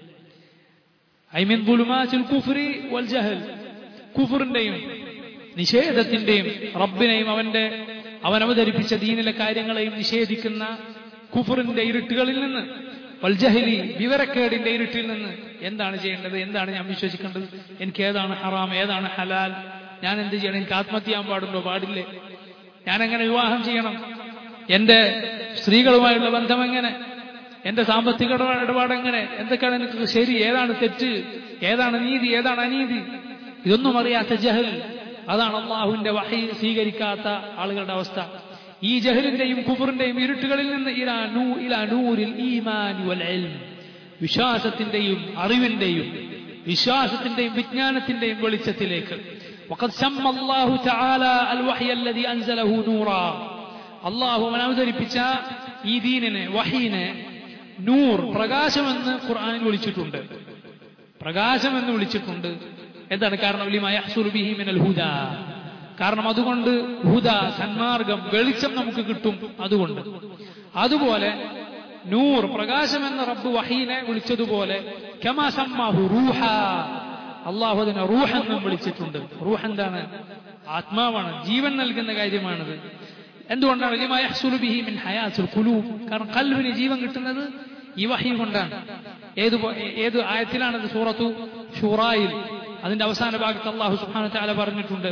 ഐ മിൻ ബുളുമാസിൽ കുഫ്രി വൽ ജഹൽ കുഫറിന്റെയും നിഷേധത്തിന്റെയും റബ്ബിനെയും അവന്റെ അവൻ അവതരിപ്പിച്ച ദീനിലെ കാര്യങ്ങളെയും നിഷേധിക്കുന്ന കുഫറിന്റെ ഇരുട്ടുകളിൽ നിന്ന് വൽജഹലി വിവരക്കേടിന്റെ ഇരുട്ടിൽ നിന്ന് എന്താണ് ചെയ്യേണ്ടത് എന്താണ് ഞാൻ വിശ്വസിക്കേണ്ടത് എനിക്ക് ഏതാണ് ഹറാം ഏതാണ് ഹലാൽ ഞാൻ എന്ത് ചെയ്യണം എനിക്ക് ആത്മഹത്യ ചെയ്യാൻ പാടുണ്ടോ പാടില്ലേ ഞാൻ എങ്ങനെ വിവാഹം ചെയ്യണം എന്റെ സ്ത്രീകളുമായുള്ള ബന്ധം എങ്ങനെ എന്റെ സാമ്പത്തിക ഇടപാട് എങ്ങനെ എന്തൊക്കെയാണ് എനിക്ക് ശരി ഏതാണ് തെറ്റ് ഏതാണ് നീതി ഏതാണ് അനീതി ഇതൊന്നും അറിയാത്ത ജഹൽ അതാണ് അള്ളാഹുവിന്റെ വഹി സ്വീകരിക്കാത്ത ആളുകളുടെ അവസ്ഥ ഈ ജഹലിന്റെയും കുബറിന്റെയും ഇരുട്ടുകളിൽ നിന്ന് ഇലാ നൂ ഇലാ നൂരിൽ ഈമാനി വൽ ഇൽം വിശ്വാസത്തിന്റെയും അറിവിന്റെയും വിശ്വാസത്തിന്റെയും വിജ്ഞാനത്തിന്റെയും വെളിച്ചത്തിലേക്ക് وقد سمى الله تعالى الوحي الذي أنزله نورا അള്ളാഹു അവൻ അവതരിപ്പിച്ച ഈ ദീനിനെ വഹീനെ നൂർ പ്രകാശമെന്ന് ഖുർആാനിൽ വിളിച്ചിട്ടുണ്ട് പ്രകാശമെന്ന് വിളിച്ചിട്ടുണ്ട് എന്താണ് കാരണം ബിഹിമിനൽ ഹുദ കാരണം അതുകൊണ്ട് ഹുദ സന്മാർഗം വെളിച്ചം നമുക്ക് കിട്ടും അതുകൊണ്ട് അതുപോലെ നൂർ പ്രകാശം എന്ന റബ്ബ് വഹീനെ വിളിച്ചതുപോലെ കമാസമ്മാഹു റൂഹ അള്ളാഹു അതിനെ റൂഹ് എന്നും വിളിച്ചിട്ടുണ്ട് റൂഹ് എന്താണ് ആത്മാവാണ് ജീവൻ നൽകുന്ന കാര്യമാണത് എന്തുകൊണ്ടാണ് ബിഹിമിൻ ഹയാസുൽ കുലൂബ് കാരണം കൽവിന് ജീവൻ കിട്ടുന്നത് ഈ വഹി കൊണ്ടാണ് ഏത് ഏത് ആയത്തിലാണത് സൂറത്തു ഷൂറായിൽ അതിന്റെ അവസാന ഭാഗത്ത് അള്ളാഹു സുബ്ഹാനഹു തആല പറഞ്ഞിട്ടുണ്ട്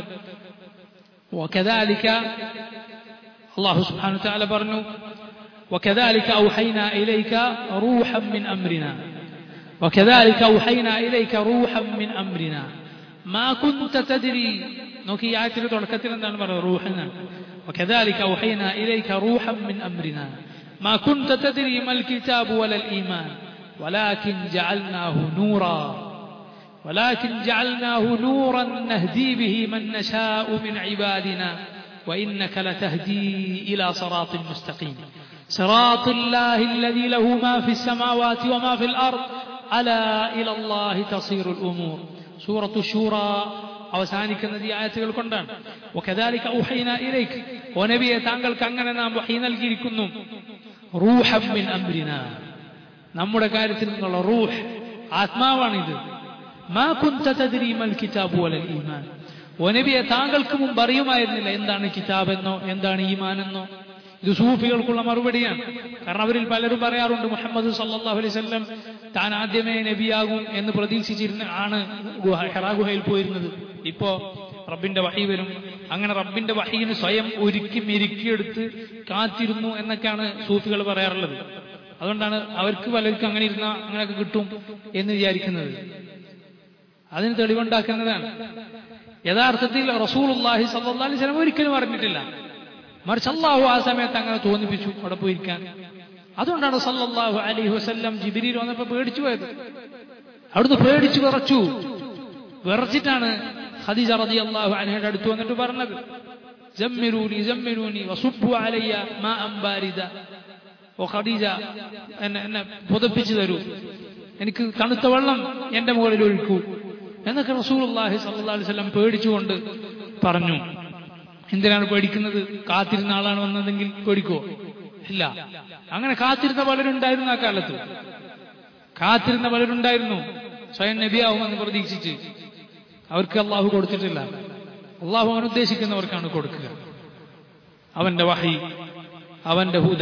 وكذلك الله سبحانه وتعالى برنو وكذلك أوحينا إليك روحا من أمرنا وكذلك أوحينا إليك روحا من أمرنا ما كنت تدري نوكي آية لدركة لنا روحنا وكذلك أوحينا إليك روحا من أمرنا ما كنت تدري ما الكتاب ولا الإيمان ولكن جعلناه نورا ولكن جعلناه نورا نهدي به من نشاء من عبادنا وإنك لتهدي إلى صراط مستقيم صراط الله الذي له ما في السماوات وما في الأرض ألا إلى الله تصير الأمور سورة الشورى അവസാനിക്കുന്ന ഈ ആയത്തുകൾ കൊണ്ടാണ് وكذلك أوحينا إليك ونبي താങ്കൾക്ക് അങ്ങനെ നാം വഹി നൽകിയിരിക്കുന്നു റൂഹം മിൻ അംരിന നമ്മുടെ കാര്യത്തിൽ നിന്നുള്ള റൂഹ് ആത്മാവാണിത് മാ കുന്ത തദ്രി മൽ കിതാബ് വലൽ ഈമാൻ ഒനബിയെ താങ്കൾക്ക് മുമ്പ് അറിയുമായിരുന്നില്ല എന്താണ് കിതാബ് എന്നോ എന്താണ് ഈമാൻ എന്നോ ഇത് സൂഫികൾക്കുള്ള മറുപടിയാണ് കാരണം അവരിൽ പലരും പറയാറുണ്ട് മുഹമ്മദ് സല്ലാഹു അലൈഹി സ്വല്ലം താൻ ആദ്യമേ നബിയാകും എന്ന് പ്രതീക്ഷിച്ചിരുന്ന ആണ് ഹെറാ ഗുഹയിൽ പോയിരുന്നത് ഇപ്പോ റബ്ബിന്റെ വഹി വരും അങ്ങനെ റബ്ബിന്റെ വഹീന് സ്വയം ഒരുക്കി മെരുക്കിയെടുത്ത് കാത്തിരുന്നു എന്നൊക്കെയാണ് സൂഫികൾ പറയാറുള്ളത് അതുകൊണ്ടാണ് അവർക്ക് പലർക്കും അങ്ങനെ ഇരുന്ന അങ്ങനെയൊക്കെ കിട്ടും എന്ന് വിചാരിക്കുന്നത് അതിന് തെളിവുണ്ടാക്കുന്നതാണ് യഥാർത്ഥത്തിൽ റസൂലുള്ളാഹി സല്ലല്ലാഹു അലൈഹി വസല്ലം ഒരിക്കലും പറഞ്ഞിട്ടില്ല മറിച്ച് അള്ളാഹു ആ സമയത്ത് അങ്ങനെ തോന്നിപ്പിച്ചു അവിടെ പോയിരിക്കാൻ അതുകൊണ്ടാണ് സല്ലല്ലാഹു അലൈഹി വസല്ലം ജിബിരിയിൽ വന്നപ്പോൾ പേടിച്ചു പോയത് അവിടുന്ന് പേടിച്ചു വിറച്ചു വിറച്ചിട്ടാണ് ഖദീജ റളിയല്ലാഹു അൻഹയുടെ അടുത്ത് വന്നിട്ട് പറഞ്ഞത് ജമ്മിലൂനി ജമ്മിലൂനി വസുബ്ബു അലയ്യ മാ അംബാരിദ ഓ ഖദീജ എന്നെ എന്നെ പുതപ്പിച്ചു തരൂ എനിക്ക് തണുത്ത വെള്ളം എന്റെ മുകളിൽ ഒഴിക്കൂ എന്നൊക്കെ റസൂലുള്ളാഹി സല്ലല്ലാഹു അലൈഹി വസല്ലം പേടിച്ചുകൊണ്ട് പറഞ്ഞു എന്തിനാണ് പേടിക്കുന്നത് കാത്തിരുന്ന ആളാണ് വന്നതെങ്കിൽ പേടിക്കോ ഇല്ല അങ്ങനെ കാത്തിരുന്ന പലരുണ്ടായിരുന്നു ആ കാലത്ത് കാത്തിരുന്ന പലരുണ്ടായിരുന്നു സ്വയം നബിയാവുമെന്ന് പ്രതീക്ഷിച്ച് അവർക്ക് അള്ളാഹു കൊടുത്തിട്ടില്ല അള്ളാഹു അവൻ ഉദ്ദേശിക്കുന്നവർക്കാണ് കൊടുക്കുക അവന്റെ വഹി അവന്റെ ഹുദ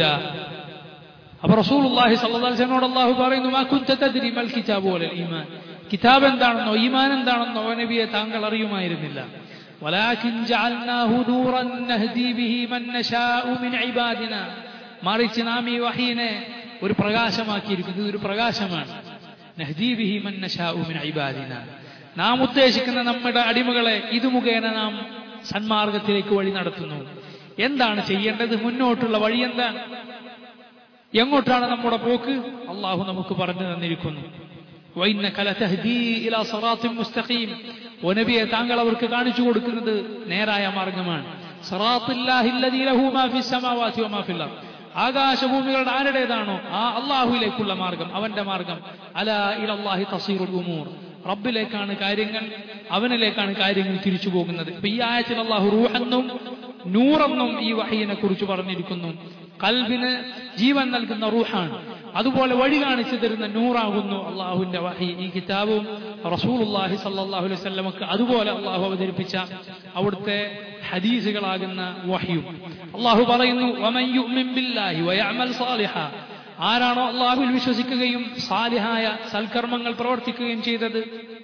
അപ്പൊ റസൂലുള്ളാഹി സ്വല്ലല്ലാഹു അലൈഹി വസല്ലമയോട് അള്ളാഹു പറയുന്നു മാ കുൻത തദ്രി മൽ കിതാബു വലൽ ഈമാൻ കിതാബ് എന്താണെന്നോ ഈമാൻ എന്താണെന്നോ ഓ നബിയെ താങ്കൾ അറിയുമായിരുന്നില്ല ولكن جعلناه نورا نهدي به من نشاء من عبادنا മറിച്ച് നാം ഈ വഹീനെ ഒരു പ്രകാശമാക്കിയിരിക്കുന്നത് ഇത് ഒരു പ്രകാശമാണ് നഹ്ദീ ബിഹി മൻ നശാഉ മിൻ ഇബാദിന നാം ഉദ്ദേശിക്കുന്ന നമ്മുടെ അടിമകളെ ഇത് മുഖേന നാം സന്മാർഗത്തിലേക്ക് വഴി നടത്തുന്നു എന്താണ് ചെയ്യേണ്ടത് മുന്നോട്ടുള്ള വഴി എന്താണ് എങ്ങോട്ടാണ് നമ്മുടെ പോക്ക് അള്ളാഹു നമുക്ക് പറഞ്ഞു തന്നിരിക്കുന്നു وإنك لتهدي إلى صراط مستقيم ونبيه താങ്കൾ അവർക്ക് കാണിച്ചു കൊടുക്കുന്നത് നേരായ മാർഗമാണ് صراط الله الذي له ما في السماوات وما في الأرض ആകാശഭൂമികളുടെ ആരുടേതാണോ ആ അള്ളാഹുവിലേക്കുള്ള മാർഗം അവന്റെ മാർഗം അല ഇലല്ലാഹി തസീറുൽ ഉമൂർ റബ്ബിലേക്കാണ് കാര്യങ്ങൾ അവനിലേക്കാണ് കാര്യങ്ങൾ തിരിച്ചു പോകുന്നത് ഇപ്പൊ ഈ ആയത്തിൽ അള്ളാഹു റൂഹെന്നും നൂറെന്നും ഈ വഹീനെ കുറിച്ച് പറഞ്ഞിരിക്കുന്നു കൽബിന് ജീവൻ നൽകുന്ന റൂഹാണ് അതുപോലെ വഴി കാണിച്ചു തരുന്ന നൂറാകുന്നു അള്ളാഹുവിന്റെ വഹി ഈ കിതാബും റസൂലുല്ലാഹി സല്ലാഹു അലൈഹി സ്വലമക്ക് അതുപോലെ അള്ളാഹു അവതരിപ്പിച്ച അവിടുത്തെ ഹദീസുകളാകുന്ന വഹിയും അള്ളാഹു പറയുന്നു "വമൻ യുഅ്മിൻ ബില്ലാഹി വയഅമൽ സാലിഹ ആരാണോ അള്ളാഹുവിൽ വിശ്വസിക്കുകയും സാലിഹായ സൽക്കർമ്മങ്ങൾ പ്രവർത്തിക്കുകയും ചെയ്തത്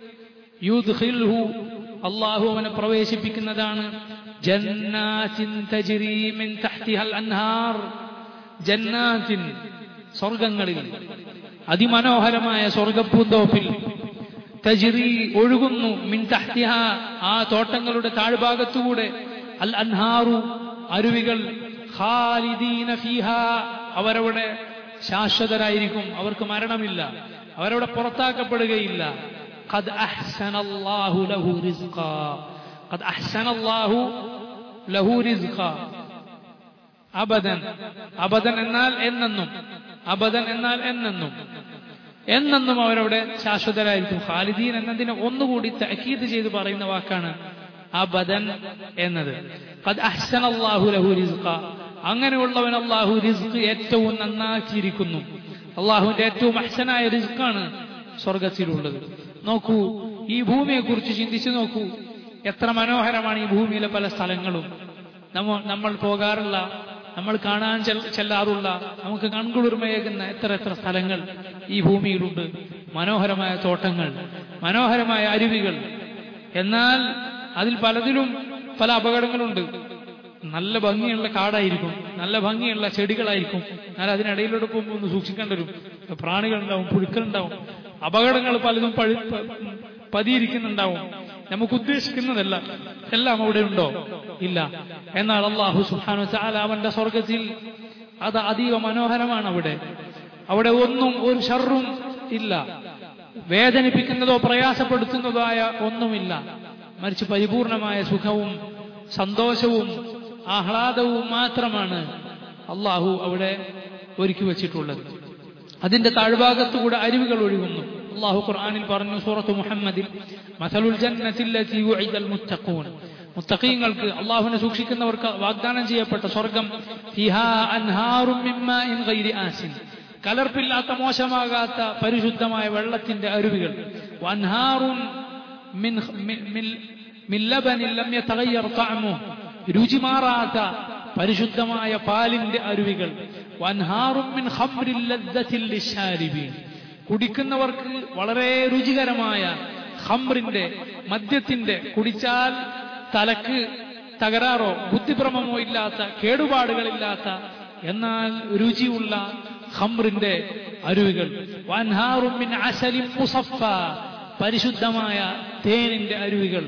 യുദ്ഖിൽഹു അള്ളാഹു അവനെ പ്രവേശിപ്പിക്കുന്നതാണ് ജന്നാത്തിൻ തജ്രി മിൻ തഹ്തിഹൽ അൻഹാർ ജന്നാത്തിൻ സ്വർഗങ്ങളിൽ അതിമനോഹരമായ സ്വർഗപ്പൂന്തോപ്പിൽ തജിറി ഒഴുകുന്നു മിൻ തഹ്തിഹ ആ തോട്ടങ്ങളുടെ താഴ്ഭാഗത്തുകൂടെ അൽ അൻഹാറു അരുവികൾ ഖാലിദീന ഫീഹ അവരവിടെ ശാശ്വതരായിരിക്കും അവർക്ക് മരണമില്ല അവരവിടെ പുറത്താക്കപ്പെടുകയില്ല قد أحسن الله له رزقا قد أحسن الله له رزقا അബദൻ അബദൻ എന്നാൽ എന്നെന്നും അബദൻ എന്നാൽ എന്നെന്നും എന്നെന്നും അവരവിടെ ശാശ്വതരായിരിക്കും ഖാലിദീൻ എന്നതിനെ ഒന്നുകൂടി തഅക്കീദ് ചെയ്ത് പറയുന്ന വാക്കാണ് അബദൻ എന്നത് ഖദ് അഹ്സന അല്ലാഹു ലഹു റിസ്ഖ അങ്ങനെയുള്ളവൻ അള്ളാഹു റിസ്ക് ഏറ്റവും നന്നാക്കിയിരിക്കുന്നു അള്ളാഹുവിന്റെ ഏറ്റവും അഹ്സനായ റിസ്ക്കാണ് സ്വർഗത്തിലുള്ളത് നോക്കൂ ഈ ഭൂമിയെക്കുറിച്ച് ചിന്തിച്ചു നോക്കൂ എത്ര മനോഹരമാണ് ഈ ഭൂമിയിലെ പല സ്ഥലങ്ങളും നമ്മ നമ്മൾ പോകാറുള്ള നമ്മൾ കാണാൻ ചെൽ- ചെല്ലാറുള്ള നമുക്ക് കൺകുളിർമയേകുന്ന എത്ര എത്ര സ്ഥലങ്ങൾ ഈ ഭൂമിയിലുണ്ട് മനോഹരമായ തോട്ടങ്ങൾ മനോഹരമായ അരുവികൾ എന്നാൽ അതിൽ പലതിലും പല അപകടങ്ങളുണ്ട് നല്ല ഭംഗിയുള്ള കാടായിരിക്കും നല്ല ഭംഗിയുള്ള ചെടികളായിരിക്കും എന്നാൽ അതിനിടയിലൂടെ പോകുമ്പോൾ ഒന്ന് സൂക്ഷിക്കേണ്ട വരും പ്രാണികളുണ്ടാവും പുഴുക്കളുണ്ടാവും അപകടങ്ങൾ പലതും പഴി പ- പതിയിരിക്കുന്നുണ്ടാവും നമുക്ക് ഉദ്ദേശിക്കുന്നതല്ല എല്ലാം അവിടെ ഉണ്ടോ ഇല്ല എന്നാൽ അള്ളാഹു സുഹാനു ചാല അവന്റെ സ്വർഗത്തിൽ അത് അതീവ മനോഹരമാണ് അവിടെ അവിടെ ഒന്നും ഒരു ഷർറും ഇല്ല വേദനിപ്പിക്കുന്നതോ പ്രയാസപ്പെടുത്തുന്നതോ ആയ ഒന്നുമില്ല മറിച്ച് പരിപൂർണമായ സുഖവും സന്തോഷവും ആഹ്ലാദവും മാത്രമാണ് അള്ളാഹു അവിടെ ഒരുക്കി വച്ചിട്ടുള്ളത് അതിന്റെ താഴ്ഭാഗത്തുകൂടെ അരുവികൾ ഒഴുകുന്നു അള്ളാഹു ഖുർആനിൽ പറഞ്ഞു സൂറത്ത് മുഹമ്മദിൽ മസലുൽ ജന്നത്തില്ലത്തി വുഇദൽ മുത്തഖൂൻ മുത്തഖീങ്ങൾക്ക് അള്ളാഹുവിനെ സൂക്ഷിക്കുന്നവർക്ക് വാഗ്ദാനം ചെയ്യപ്പെട്ട സ്വർഗം ഫിഹാ അൻഹാറും മിൻ മാഇൻ ഗൈരി ആസിൻ കലർപ്പില്ലാത്ത മോശമാകാത്ത പരിശുദ്ധമായ വെള്ളത്തിന്റെ അരുവികൾ വൻഹാറുൻ മിൻ മിൻ- മിൻ- മിൻ ലബനിൻ ലം യതഗയ്യർ തഅമുഹു രുചി മാറാത്ത പരിശുദ്ധമായ പാലിന്റെ അരുവികൾ വൻഹാറും മിൻ ഖംറിൽ ലദ്ദത്തിൽ ലിശാരിബീൻ കുടിക്കുന്നവർക്ക് വളരെ രുചികരമായ ഖംറിന്റെ മദ്യത്തിന്റെ കുടിച്ചാൽ തലക്ക് തകരാറോ ബുദ്ധിഭ്രമമോ ഇല്ലാത്ത കേടുപാടുകളില്ലാത്ത എന്നാൽ രുചിയുള്ള ഖംറിന്റെ അരുവികൾ വൻഹാറും മിൻ അസലിൻ മുസഫ പരിശുദ്ധമായ തേനിന്റെ അരുവികൾ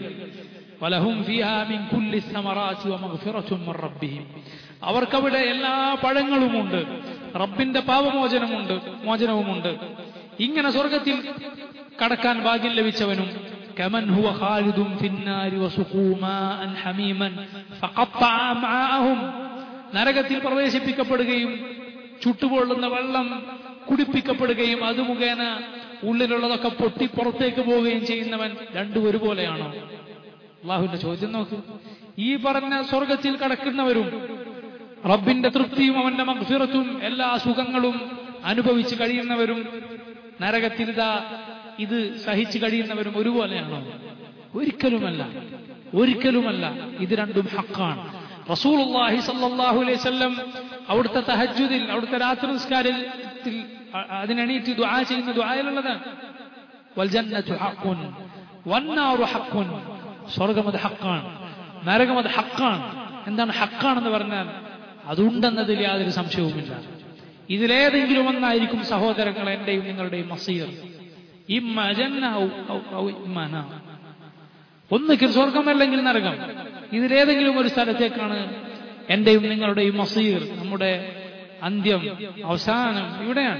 വലഹും ഫീഹാ മിൻ കുല്ലി സമറാത്തി വമഗ്ഫിറത്തും മിൻ റബ്ബിഹിം അവർക്കവിടെ എല്ലാ പഴങ്ങളുമുണ്ട് റബ്ബിന്റെ പാപമോചനമുണ്ട് മോചനവുമുണ്ട് ഇങ്ങനെ സ്വർഗത്തിൽ കടക്കാൻ ഭാഗ്യം ലഭിച്ചവനും كمن هو خالد في النار وسقوا ماء حميما فقطع أمعاءهم നരകത്തിൽ പ്രവേശിപ്പിക്കപ്പെടുകയും ചുട്ടുപൊള്ളുന്ന വെള്ളം കുടിപ്പിക്കപ്പെടുകയും അത് മുഖേന ഉള്ളിലുള്ളതൊക്കെ പൊട്ടി പുറത്തേക്ക് പോവുകയും ചെയ്യുന്നവൻ രണ്ടും ഒരുപോലെയാണോ അള്ളാഹുവിന്റെ ചോദ്യം നോക്ക് ഈ പറഞ്ഞ സ്വർഗത്തിൽ കടക്കുന്നവരും റബ്ബിന്റെ തൃപ്തിയും അവന്റെ മഗ്ഫിറത്തും എല്ലാ സുഖങ്ങളും അനുഭവിച്ച് കഴിയുന്നവരും നരകത്തിൽ ഇതാ ഇത് സഹിച്ചു കഴിയുന്നവരും ഒരുപോലെയാണോ ഒരിക്കലുമല്ല ഒരിക്കലുമല്ല ഇത് രണ്ടും ഹക്കാണ് റസൂലുള്ളാഹി സല്ലല്ലാഹു അലൈഹി വസല്ലം അവിടുത്തെ തഹജ്ജുദിൽ അവിടുത്തെ രാത്രി നിസ്കാരത്തിൽ അതിനെണീറ്റ് ദുആ ചെയ്യുന്ന ദുആയിലുള്ളതാണ് വൽജന്നത്തു ഹഖുൻ വന്നാറു ഹഖുൻ സ്വർഗം അത് ഹക്കാണ് നരകം അത് ഹക്കാണ് എന്താണ് ഹക്കാണെന്ന് പറഞ്ഞാൽ അതുണ്ടെന്നതിൽ യാതൊരു സംശയവുമില്ല ഇതിലേതെങ്കിലും ഒന്നായിരിക്കും സഹോദരങ്ങൾ എന്റെയും നിങ്ങളുടെയും മസീർ ഇമ്മ ജന്ന ഔ- ഔ- ഔ ഇമ്മ നാർ. ഒന്നുകിൽ സ്വർഗം അല്ലെങ്കിൽ നരകം ഇതിലേതെങ്കിലും ഒരു സ്ഥലത്തേക്കാണ് എന്റെയും നിങ്ങളുടെയും മസീർ നമ്മുടെ അന്ത്യം അവസാനം ഇവിടെയാണ്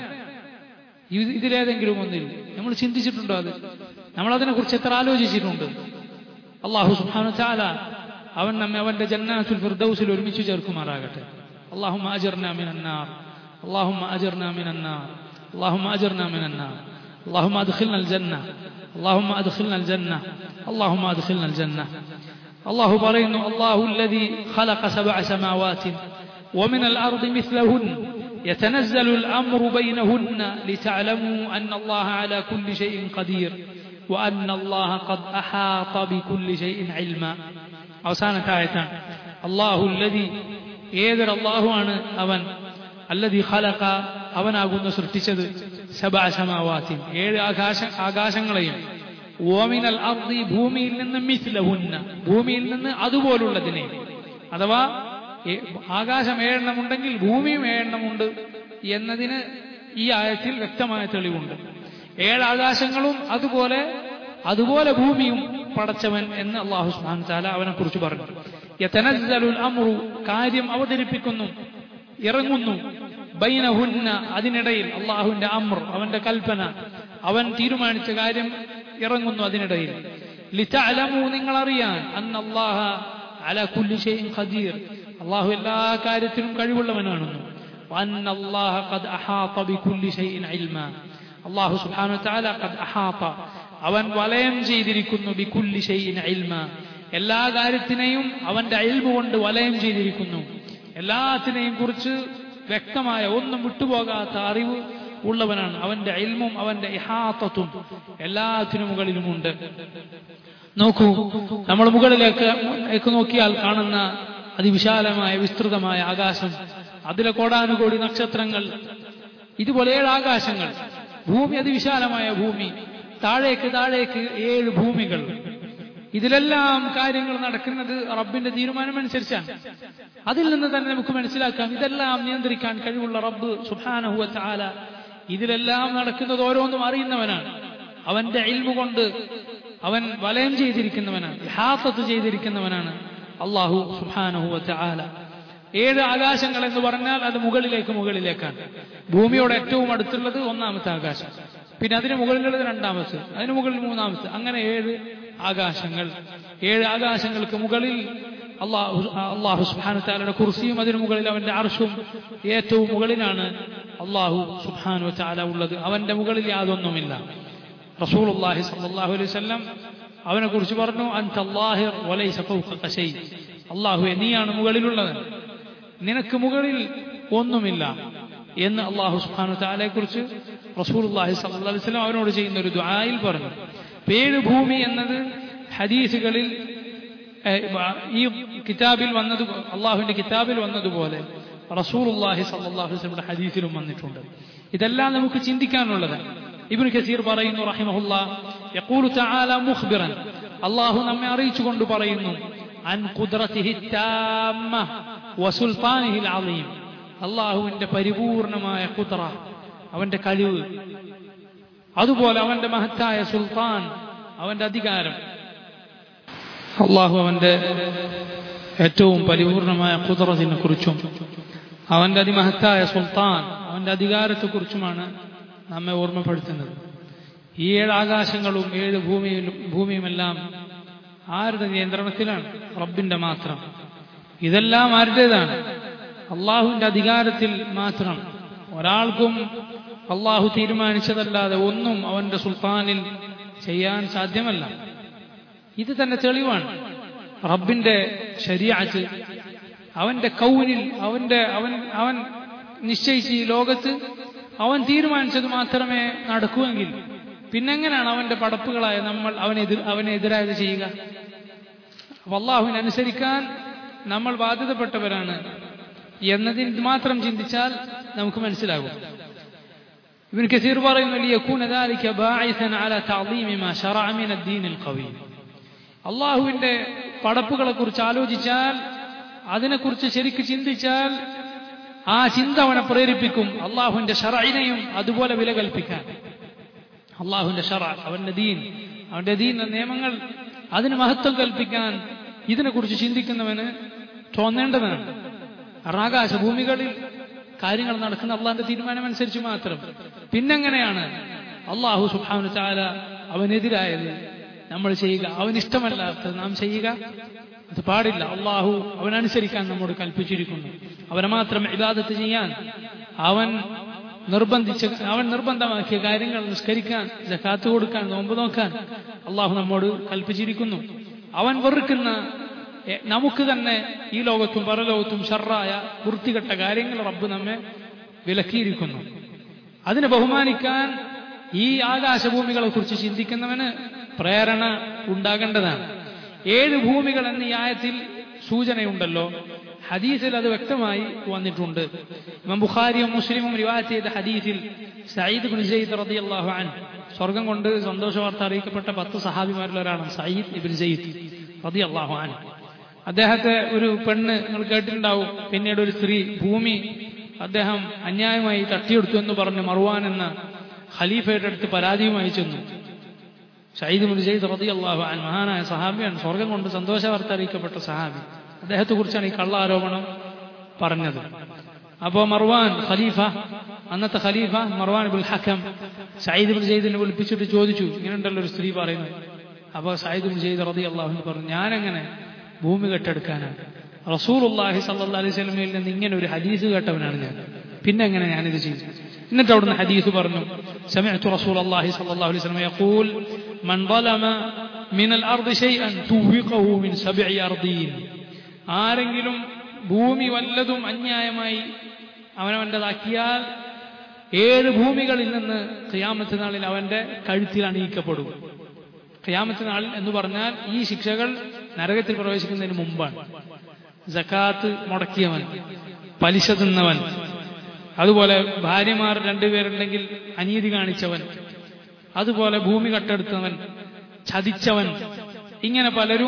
ഇത് ഇതിലേതെങ്കിലും ഒന്നിൽ നമ്മൾ ചിന്തിച്ചിട്ടുണ്ടോ അത് നമ്മൾ അതിനെക്കുറിച്ച് എത്ര ആലോചിച്ചിട്ടുണ്ട് അള്ളാഹു സുബ്ഹാനഹു ചാല അവൻ നമ്മെ അവന്റെ ജന്നാത്തുൽ ഫിർദൗസിൽ ഒരുമിച്ച് ചേർക്കുമാറാകട്ടെ اللهم أجرنا من النار اللهم أجرنا من النار اللهم أجرنا من النار اللهم أدخلنا الجنة اللهم أدخلنا الجنة اللهم أدخلنا الجنة الله برين الله الذي خلق سبع سماوات ومن الأرض مثلهن يتنزل الأمر بينهن لتعلموا أن الله على كل شيء قدير وأن الله قد أحاط بكل شيء علما അവസാനത്തെ ആയത്താണ് അള്ളാഹു അല്ലതി ഏതൊരു അള്ളാഹുവാണ് അവൻ അല്ലതി ഖലഖ അവനാകുന്നു സൃഷ്ടിച്ചത് സബഅ സമാവാത്തിൻ ഏഴ് ആകാശ ആകാശങ്ങളെയും ഓമിനൽ അർദി ഭൂമിയിൽ നിന്ന് മിസ്ലഹുന്ന ഭൂമിയിൽ നിന്ന് അതുപോലുള്ളതിനെ അഥവാ ഏ- ആകാശം ഏഴെണ്ണമുണ്ടെങ്കിൽ ഭൂമിയും ഏഴെണ്ണമുണ്ട് എന്നതിന് ഈ ആയത്തിൽ വ്യക്തമായ തെളിവുണ്ട് ഏഴ് ആകാശങ്ങളും അതുപോലെ അതുപോലെ ഭൂമിയും പടച്ചവൻ എന്ന് അള്ളാഹു സുബ്ഹാനഹു വതആല അവനെ കുറിച്ച് പറഞ്ഞു യതനസ്സലുൽ അംറു കാര്യം അവതരിപ്പിക്കുന്നു ഇറങ്ങുന്നു ബൈനഹുന്ന അതിനിടയിൽ അള്ളാഹുവിന്റെ അമ്ർ അവന്റെ കൽപ്പന അവൻ തീരുമാനിച്ച കാര്യം ഇറങ്ങുന്നു അതിനിടയിൽ ലിതഅലമു നിങ്ങൾ അറിയാൻ അന്നല്ലാഹ അല കുല്ലി ഷൈഇൻ ഖദീർ അള്ളാഹു എല്ലാ കാര്യത്തിലും കഴിവുള്ളവനാണെന്നു وأن الله قد أحاط بكل شيء علما അള്ളാഹു സുബ്ഹാനഹു വതആല ഖദ് അഹാത അവൻ വലയം ചെയ്തിരിക്കുന്നു ബികുല്ലി ഷൈഇൻ ഇൽമ എല്ലാ കാര്യത്തിനെയും അവന്റെ ഇൽമ കൊണ്ട് വലയം ചെയ്തിരിക്കുന്നു എല്ലാത്തിനെയും കുറിച്ച് വ്യക്തമായ ഒന്നും വിട്ടുപോകാത്ത അറിവ് ഉള്ളവനാണ് അവന്റെ ഇൽമും അവന്റെ ഇഹാത്തത്തും എല്ലാത്തിനും മുകളിലുമുണ്ട് നോക്കൂ നമ്മൾ മുകളിലേക്ക് ലേക്ക് നോക്കിയാൽ കാണുന്ന അതിവിശാലമായ വിസ്തൃതമായ ആകാശം അതിലെ കോടാനുകോടി നക്ഷത്രങ്ങൾ ഇതുപോലെ ഏഴ് ആകാശങ്ങൾ ഭൂമി അതിവിശാലമായ ഭൂമി താഴേക്ക് താഴേക്ക് ഏഴ് ഭൂമികൾ ഇതിലെല്ലാം കാര്യങ്ങൾ നടക്കുന്നത് റബ്ബിന്റെ തീരുമാനമനുസരിച്ചാണ് അതിൽ നിന്ന് തന്നെ നമുക്ക് മനസ്സിലാക്കാം ഇതെല്ലാം നിയന്ത്രിക്കാൻ കഴിവുള്ള റബ്ബ് സുഹാനഹുവ ചാല ഇതിലെല്ലാം നടക്കുന്നത് ഓരോന്നും അറിയുന്നവനാണ് അവന്റെ ഇൽമു കൊണ്ട് അവൻ വലയം ചെയ്തിരിക്കുന്നവനാണ് ഹാത്തത്ത് ചെയ്തിരിക്കുന്നവനാണ് അള്ളാഹു സുഹാനഹുവ ചാല ഏഴ് ആകാശങ്ങൾ എന്ന് പറഞ്ഞാൽ അത് മുകളിലേക്ക് മുകളിലേക്കാണ് ഭൂമിയോട് ഏറ്റവും അടുത്തുള്ളത് ഒന്നാമത്തെ ആകാശം പിന്നെ അതിന് മുകളിലുള്ളത് രണ്ടാമത്തെ അതിന് മുകളിൽ മൂന്നാമത്തെ അങ്ങനെ ഏഴ് ആകാശങ്ങൾ ഏഴ് ആകാശങ്ങൾക്ക് മുകളിൽ അള്ളാഹു അള്ളാഹു സുബാനു താലയുടെ കുർസിയും അതിനു മുകളിൽ അവന്റെ അർഷും ഏറ്റവും മുകളിലാണ് അള്ളാഹു സുബാനു താല ഉള്ളത് അവന്റെ മുകളിൽ യാതൊന്നുമില്ല റസൂൽ അള്ളാഹി സല്ലാഹു അലൈഹി വസല്ലം അവനെ കുറിച്ച് പറഞ്ഞു അൻതല്ലാഹിർ വലൈസ ഫൗഖക ശൈ അള്ളാഹു നീയാണ് മുകളിലുള്ളത് നിനക്ക് മുകളിൽ ഒന്നുമില്ല എന്ന് അള്ളാഹു സുബ്ഹാനഹു വതആലയെ കുറിച്ച് റസൂലുള്ളാഹി സ്വല്ലല്ലാഹു അലൈഹി വസല്ലം അവനോട് ചെയ്യുന്ന ഒരു ദുആയിൽ പറഞ്ഞു പേര് ഭൂമി എന്നത് ഹദീസുകളിൽ ഏഹ്, ഈ കിതാബിൽ വന്നത് അള്ളാഹുവിന്റെ കിതാബിൽ വന്നതുപോലെ റസൂലുള്ളാഹി സ്വല്ലല്ലാഹു അലൈഹി വസല്ലമയുടെ ഹദീസിലും വന്നിട്ടുണ്ട് ഇതെല്ലാം നമുക്ക് ചിന്തിക്കാനുള്ളതാണ് ഇബ്നു കസീർ പറയുന്നു റഹിമഹുല്ലാ യഖൂലു തആല മുഖ്ബിറൻ അള്ളാഹു നമ്മെ അറിയിച്ചുകൊണ്ട് പറയുന്നു അൻ ഖുദ്റതിഹി താമ്മ വസുൽത്താനിഹിൽ അളീം അള്ളാഹുവിന്റെ പരിപൂർണമായ കുദ്റ അവന്റെ കഴിവ് അതുപോലെ അവന്റെ മഹത്തായ സുൽത്താൻ അവന്റെ അധികാരം അള്ളാഹു അവന്റെ ഏറ്റവും പരിപൂർണമായ കുതിറത്തിനെ കുറിച്ചും അവന്റെ അതിമഹത്തായ സുൽത്താൻ അവന്റെ അധികാരത്തെക്കുറിച്ചുമാണ് നമ്മെ ഓർമ്മപ്പെടുത്തുന്നത് ഈ ഏഴ് ആകാശങ്ങളും ഏഴ് ഭൂമിയിലും ഭൂമിയുമെല്ലാം ആരുടെ നിയന്ത്രണത്തിലാണ് റബ്ബിന്റെ മാത്രം ഇതെല്ലാം ആരുടേതാണ് അള്ളാഹുവിന്റെ അധികാരത്തിൽ മാത്രം ഒരാൾക്കും അള്ളാഹു തീരുമാനിച്ചതല്ലാതെ ഒന്നും അവന്റെ സുൽത്താനിൽ ചെയ്യാൻ സാധ്യമല്ല ഇത് തന്നെ തെളിവാണ് റബ്ബിന്റെ ശരിയാച്ച് അവന്റെ കൗനിൽ അവന്റെ അവൻ അവൻ നിശ്ചയിച്ച് ഈ ലോകത്ത് അവൻ തീരുമാനിച്ചത് മാത്രമേ നടക്കുമെങ്കിൽ പിന്നെങ്ങനെയാണ് അവന്റെ പടപ്പുകളായ നമ്മൾ അവനെതിർ അവനെതിരായത് ചെയ്യുക അപ്പൊ അള്ളാഹുവിനെ അനുസരിക്കാൻ നമ്മൾ ബാധ്യതപ്പെട്ടവരാണ് എന്നതിൽ മാത്രം ചിന്തിച്ചാൽ നമുക്ക് മനസ്സിലാകും ابن كثير പറയുന്നു ليكون ذلك باعثا على تعظيم ما شرع من الدين القويم അള്ളാഹുവിന്റെ പടപ്പുകളെ കുറിച്ച് ആലോചിച്ചാൽ അതിനെക്കുറിച്ച് ശരിക്ക് ചിന്തിച്ചാൽ ആ ചിന്ത അവനെ പ്രേരിപ്പിക്കും അള്ളാഹുവിന്റെ ഷറയിനെയും അതുപോലെ വില കൽപ്പിക്കാൻ അള്ളാഹുവിന്റെ ഷറ അവന്റെ ദീൻ അവന്റെ ദീൻ നിയമങ്ങൾ അതിന് മഹത്വം കൽപ്പിക്കാൻ ഇതിനെക്കുറിച്ച് ചിന്തിക്കുന്നവന് തോന്നേണ്ടതാണ് കാരണം ആകാശഭൂമികളിൽ കാര്യങ്ങൾ നടക്കുന്ന അള്ളാഹിന്റെ തീരുമാനമനുസരിച്ച് മാത്രം പിന്നെങ്ങനെയാണ് അള്ളാഹു സുഹാനു ചാല അവനെതിരായത് നമ്മൾ ചെയ്യുക അവനിഷ്ടമല്ലാത്തത് നാം ചെയ്യുക അത് പാടില്ല അള്ളാഹു അവനനുസരിക്കാൻ നമ്മോട് കൽപ്പിച്ചിരിക്കുന്നു അവനെ മാത്രം ഇബാദത്ത് ചെയ്യാൻ അവൻ നിർബന്ധിച്ച അവൻ നിർബന്ധമാക്കിയ കാര്യങ്ങൾ നിസ്കരിക്കാൻ ജക്കാത്ത് കൊടുക്കാൻ നോമ്പ് നോക്കാൻ അള്ളാഹു നമ്മോട് കൽപ്പിച്ചിരിക്കുന്നു അവൻ വെറുക്കുന്ന എ- നമുക്ക് തന്നെ ഈ ലോകത്തും പരലോകത്തും ഷർറായ വൃത്തികെട്ട കാര്യങ്ങൾ റബ്ബ് നമ്മെ വിലക്കിയിരിക്കുന്നു അതിനെ ബഹുമാനിക്കാൻ ഈ ആകാശഭൂമികളെ കുറിച്ച് ചിന്തിക്കുന്നവന് പ്രേരണ ഉണ്ടാകേണ്ടതാണ് ഏഴ് ഭൂമികൾ എന്ന ഈ ആയത്തിൽ സൂചനയുണ്ടല്ലോ ഹദീസിൽ അത് വ്യക്തമായി വന്നിട്ടുണ്ട് ഇമാം ബുഖാരിയും മുസ്ലിമും റിവായത്ത് ചെയ്ത ഹദീസിൽ സയ്യിദ് ബിൻ സെയ്ദ് റളിയല്ലാഹു അൻ സ്വർഗം കൊണ്ട് സന്തോഷ വാർത്ത അറിയിക്കപ്പെട്ട പത്ത് സഹാബിമാരിൽ ഒരാളാണ് സയ്യിദ് ഇബിൻ സെയ്ദ് റളിയല്ലാഹു അൻ അദ്ദേഹത്തെ ഒരു പെണ്ണ് നിങ്ങൾ കേട്ടിട്ടുണ്ടാവും പിന്നീട് ഒരു സ്ത്രീ ഭൂമി അദ്ദേഹം അന്യായമായി തട്ടിയെടുത്തു എന്ന് പറഞ്ഞ് മറുവാൻ എന്ന ഖലീഫയുടെ അടുത്ത് പരാതിയുമായി ചെന്നു ഷഹീദ് മുൻ സെയ്ദ് റതി അള്ളാഹു അൻ മഹാനായ സഹാബിയാണ് സ്വർഗം കൊണ്ട് സന്തോഷ വാർത്ത അറിയിക്കപ്പെട്ട സഹാബി അദ്ദേഹത്തെ കുറിച്ചാണ് ഈ കള്ള ആരോപണം പറഞ്ഞത് അപ്പോ മർവാൻ ഖലീഫ അന്നത്തെ ഖലീഫ മർവാൻ ബുൽ ഹക്കം സയ്യിദ് ബിൻ സെയ്ദിനെ വിളിപ്പിച്ചിട്ട് ചോദിച്ചു ഇങ്ങനെയുണ്ടല്ലോ ഒരു സ്ത്രീ പറയുന്നത് അപ്പൊ സയ്യിദ് ബിൻ സെയ്ദ് റതി അള്ളാഹു പറഞ്ഞു ഞാനെങ്ങനെ ഭൂമി കെട്ടെടുക്കാനാണ് റസൂലുള്ളാഹി സല്ലല്ലാഹു അലൈഹി വസല്ലമയിൽ നിന്ന് ഇങ്ങനെ ഒരു ഹദീസ് കേട്ടവനാണ് ഞാൻ പിന്നെ എങ്ങനെ ഞാനിത് ചെയ്തു എന്നിട്ട് അവിടുന്ന് ഹദീസ് പറഞ്ഞു سمعت رسول الله صلى الله عليه وسلم يقول من ظلم من الأرض شيئا توقه من سبع أرضين ആരെങ്കിലും ഭൂമി വല്ലതും അന്യായമായി അവനവൻ്റെതാക്കിയാൽ ഏഴ് ഭൂമികളിൽ നിന്ന് ഖിയാമത്ത് നാളിൽ അവന്റെ കഴുത്തിൽ അണിയിക്കപ്പെടും ഖിയാമത്ത് നാളിൽ എന്ന് പറഞ്ഞാൽ ഈ ശിക്ഷകൾ നരകത്തിൽ പ്രവേശിക്കുന്നതിന് മുമ്പാണ് ജക്കാത്ത് മുടക്കിയവൻ പലിശ തിന്നവൻ അതുപോലെ ഭാര്യമാർ രണ്ടുപേരുണ്ടെങ്കിൽ അനീതി കാണിച്ചവൻ അതുപോലെ ഭൂമി കട്ടെടുത്തവൻ ചതിച്ചവൻ ഇങ്ങനെ പലരും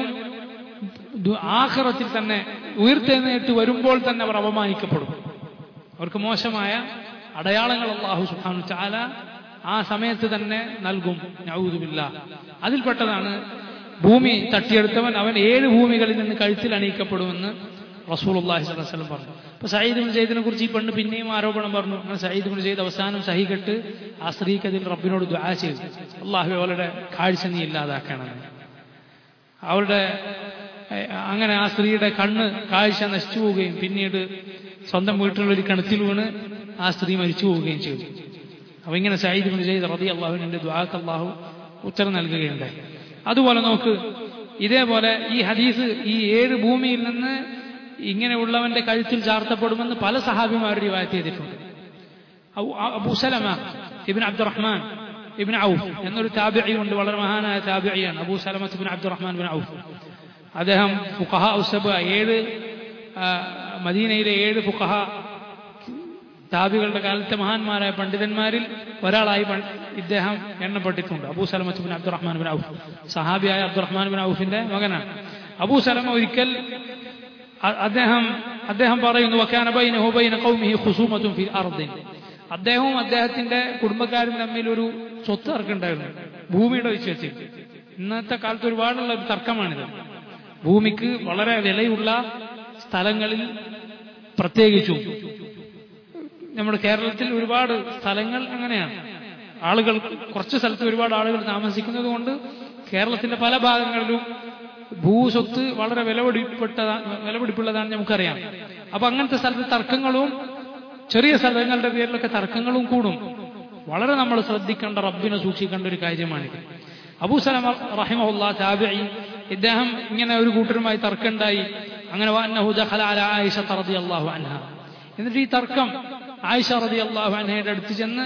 ദു- ആഖിറത്തിൽ തന്നെ ഉയർത്തെഴുന്നേറ്റ് വരുമ്പോൾ തന്നെ അവർ അപമാനിക്കപ്പെടും അവർക്ക് മോശമായ അടയാളങ്ങൾ അള്ളാഹു സുബ്ഹാനഹു ചാല ആ സമയത്ത് തന്നെ നൽകും നഊദുബില്ല അതിൽപ്പെട്ടതാണ് ഭൂമി തട്ടിയെടുത്തവൻ അവൻ ഏഴ് ഭൂമികളിൽ നിന്ന് കഴുത്തിൽ അണിയിക്കപ്പെടുമെന്ന് റസൂലുള്ളാഹി സ്വല്ലല്ലാഹു അലൈഹി വസല്ലം പറഞ്ഞു അപ്പൊ സയ്യിദ് ബിൻ സെയ്ദിനെ കുറിച്ച് ഈ പെണ്ണ് പിന്നെയും ആരോപണം പറഞ്ഞു അങ്ങനെ സയ്യിദ് ബിൻ സെയ്ദ് അവസാനം സഹി കെട്ട് ആ സ്ത്രീക്ക് അതിൽ റബ്ബിനോട് ദുആ ചെയ്തു അള്ളാഹു അവളുടെ കാഴ്ച നീ ഇല്ലാതാക്കണം അവളുടെ ഏഹ്, അങ്ങനെ ആ സ്ത്രീയുടെ കണ്ണ് കാഴ്ച നശിച്ചു പോവുകയും പിന്നീട് സ്വന്തം വീട്ടിലുള്ള ഒരു കിണറ്റിൽ വീണ് ആ സ്ത്രീ മരിച്ചു പോവുകയും ചെയ്തു അപ്പൊ ഇങ്ങനെ സയ്യിദ് ബിൻ സെയ്ദ് റതി അള്ളാഹുവിന്റെ ദുആക്ക് അള്ളാഹു ഉത്തരം നൽകുകയുണ്ടായി അതുപോലെ നോക്ക് ഇതേപോലെ ഈ ഹദീസ് ഈ ഏഴ് ഭൂമിയിൽ നിന്ന് ഇങ്ങനെയുള്ളവന്റെ കഴുത്തിൽ ചാർത്തപ്പെടുമെന്ന് പല സഹാബിമാരും റിവായത്ത് ചെയ്തിട്ടുണ്ട് അബു- അബൂ സലമ ഇബിൻ അബ്ദുറഹ്മാൻ ഇബിൻ ഔഫ് എന്നൊരു താബിഇ ഉണ്ട് വളരെ മഹാനായ താബിഇയാണ് അബൂ സലമത്ത് ഇബിൻ അബ്ദുറഹ്മാൻ ബിൻ ഔഫ് അദ്ദേഹം ഫുഖഹ ഉസബ ഏഴ് ആ, മദീനയിലെ ഏഴ് ഫുഖഹ താബികളുടെ കാലത്തെ മഹാന്മാരായ പണ്ഡിതന്മാരിൽ ഒരാളായി പ- ഇദ്ദേഹം എണ്ണപ്പെട്ടിട്ടുണ്ട് അബൂ സലമത്ത് ബിൻ അബ്ദുറഹ്മാൻ ബിൻ ഔഫ് സഹാബിയായ അബ്ദുറഹ്മാൻ ബിൻ ഔഫിന്റെ മകനാണ് അബൂ സലമ ഒരിക്കൽ അ- അദ്ദേഹം അദ്ദേഹം പറയുന്നു വക്കാന ബൈനഹു ബൈന ഖൗമിഹി ഖുസൂമത്തുൻ ഫി അർദിൻ അദ്ദേഹവും അദ്ദേഹത്തിന്റെ കുടുംബക്കാരും തമ്മിൽ ഒരു സ്വത്ത് തർക്കമുണ്ടായിരുന്നു ഭൂമിയുടെ വിഷയത്തിൽ ഇന്നത്തെ കാലത്ത് ഒരുപാടുള്ള ഒരു തർക്കമാണിത് ഭൂമിക്ക് വളരെ വിലയുള്ള സ്ഥലങ്ങളിൽ പ്രത്യേകിച്ചും നമ്മുടെ കേരളത്തിൽ ഒരുപാട് സ്ഥലങ്ങൾ അങ്ങനെയാണ് ആളുകൾ കുറച്ച് സ്ഥലത്ത് ഒരുപാട് ആളുകൾ താമസിക്കുന്നത് കൊണ്ട് കേരളത്തിന്റെ പല ഭാഗങ്ങളിലും ഭൂസ്വത്ത് വളരെ വിലപിടിപ്പെട്ടതാ വിലപിടിപ്പുള്ളതാണ് നമുക്കറിയാം അപ്പൊ അങ്ങനത്തെ സ്ഥലത്ത് തർക്കങ്ങളും ചെറിയ സ്ഥലങ്ങളുടെ പേരിലൊക്കെ തർക്കങ്ങളും കൂടും വളരെ നമ്മൾ ശ്രദ്ധിക്കേണ്ട റബ്ബിനെ സൂക്ഷിക്കേണ്ട ഒരു കാര്യമാണിത് അബൂ സലമ റഹിമഹുല്ല താബിഈ ഇദ്ദേഹം ഇങ്ങനെ ഒരു കൂട്ടരുമായി തർക്കമുണ്ടായി അങ്ങനെ വഅന്നഹു ദഖല അല ആയിഷ റളിയല്ലാഹു അൻഹ എന്നിട്ട് ഈ തർക്കം ആയിഷ റളിയല്ലാഹു അൻഹയുടെ അടുത്ത് ചെന്ന്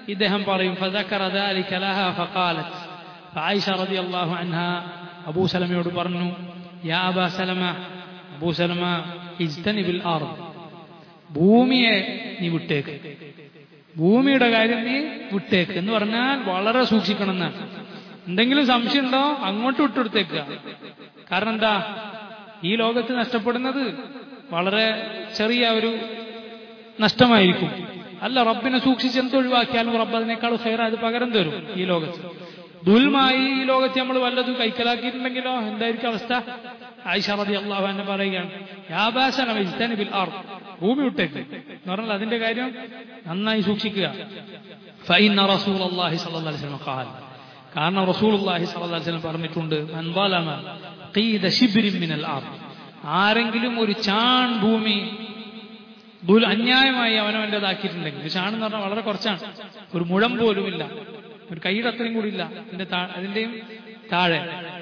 ഇദ്ദേഹം പറയും فذكر ذلك لها فقالت فعائشة رضي الله عنها അബൂ സലമയോട് പറഞ്ഞു യാ അബാ സലമ അബൂ സലമ ഇജ്തനിബിൽ ആർദ് ഭൂമിയെ നീ വിട്ടേക്ക് ഭൂമിയുടെ കാര്യം നീ വിട്ടേക്ക് എന്ന് പറഞ്ഞാൽ വളരെ സൂക്ഷിക്കണം എന്നാണ് എന്തെങ്കിലും സംശയം ഉണ്ടോ അങ്ങോട്ട് വിട്ടെടുത്തേക്കുക കാരണം എന്താ ഈ ലോകത്ത് നഷ്ടപ്പെടുന്നത് വളരെ ചെറിയ ഒരു നഷ്ടമായിരിക്കും അല്ല റബ്ബിനെ സൂക്ഷിച്ചെന്ത് ഒഴിവാക്കിയാലും റബ്ബ് അതിനേക്കാൾ ഹൈറ അത് പകരം തരും ഈ ലോകത്ത് ദുൽമായി ഈ ലോകത്ത് നമ്മൾ വല്ലതും കൈക്കലാക്കിയിട്ടുണ്ടെങ്കിലോ എന്തായിരിക്കും അവസ്ഥ ആയിഷ റതി അള്ളാഹു എന്നെ പറയുകയാണ് യാബാസനം ഇജ്തനിബിൽ ആർ ഭൂമി വിട്ടേക്ക് എന്ന് പറഞ്ഞാൽ അതിന്റെ കാര്യം നന്നായി സൂക്ഷിക്കുക ഫൈന റസൂൽ അള്ളാഹി സല്ലല്ലാഹു അലൈഹി വസല്ലം ഖാൽ കാരണം റസൂൽ അള്ളാഹി സല്ലല്ലാഹു അലൈഹി വസല്ലം പറഞ്ഞിട്ടുണ്ട് മൻ ളലമ ഖീദ ശിബ്രിൻ മിനൽ ആർ ആരെങ്കിലും ഒരു ചാൺ ഭൂമി ദുൽ അന്യായമായി അവനവൻ്റെതാക്കിയിട്ടുണ്ടെങ്കിൽ ചാൺ എന്ന് പറഞ്ഞാൽ വളരെ കുറച്ചാണ് ഒരു മുഴം പോലുമില്ല ഒരു കൈയുടെ അത്രയും കൂടി ഇല്ല അതിന്റെ അതിന്റെയും താഴെ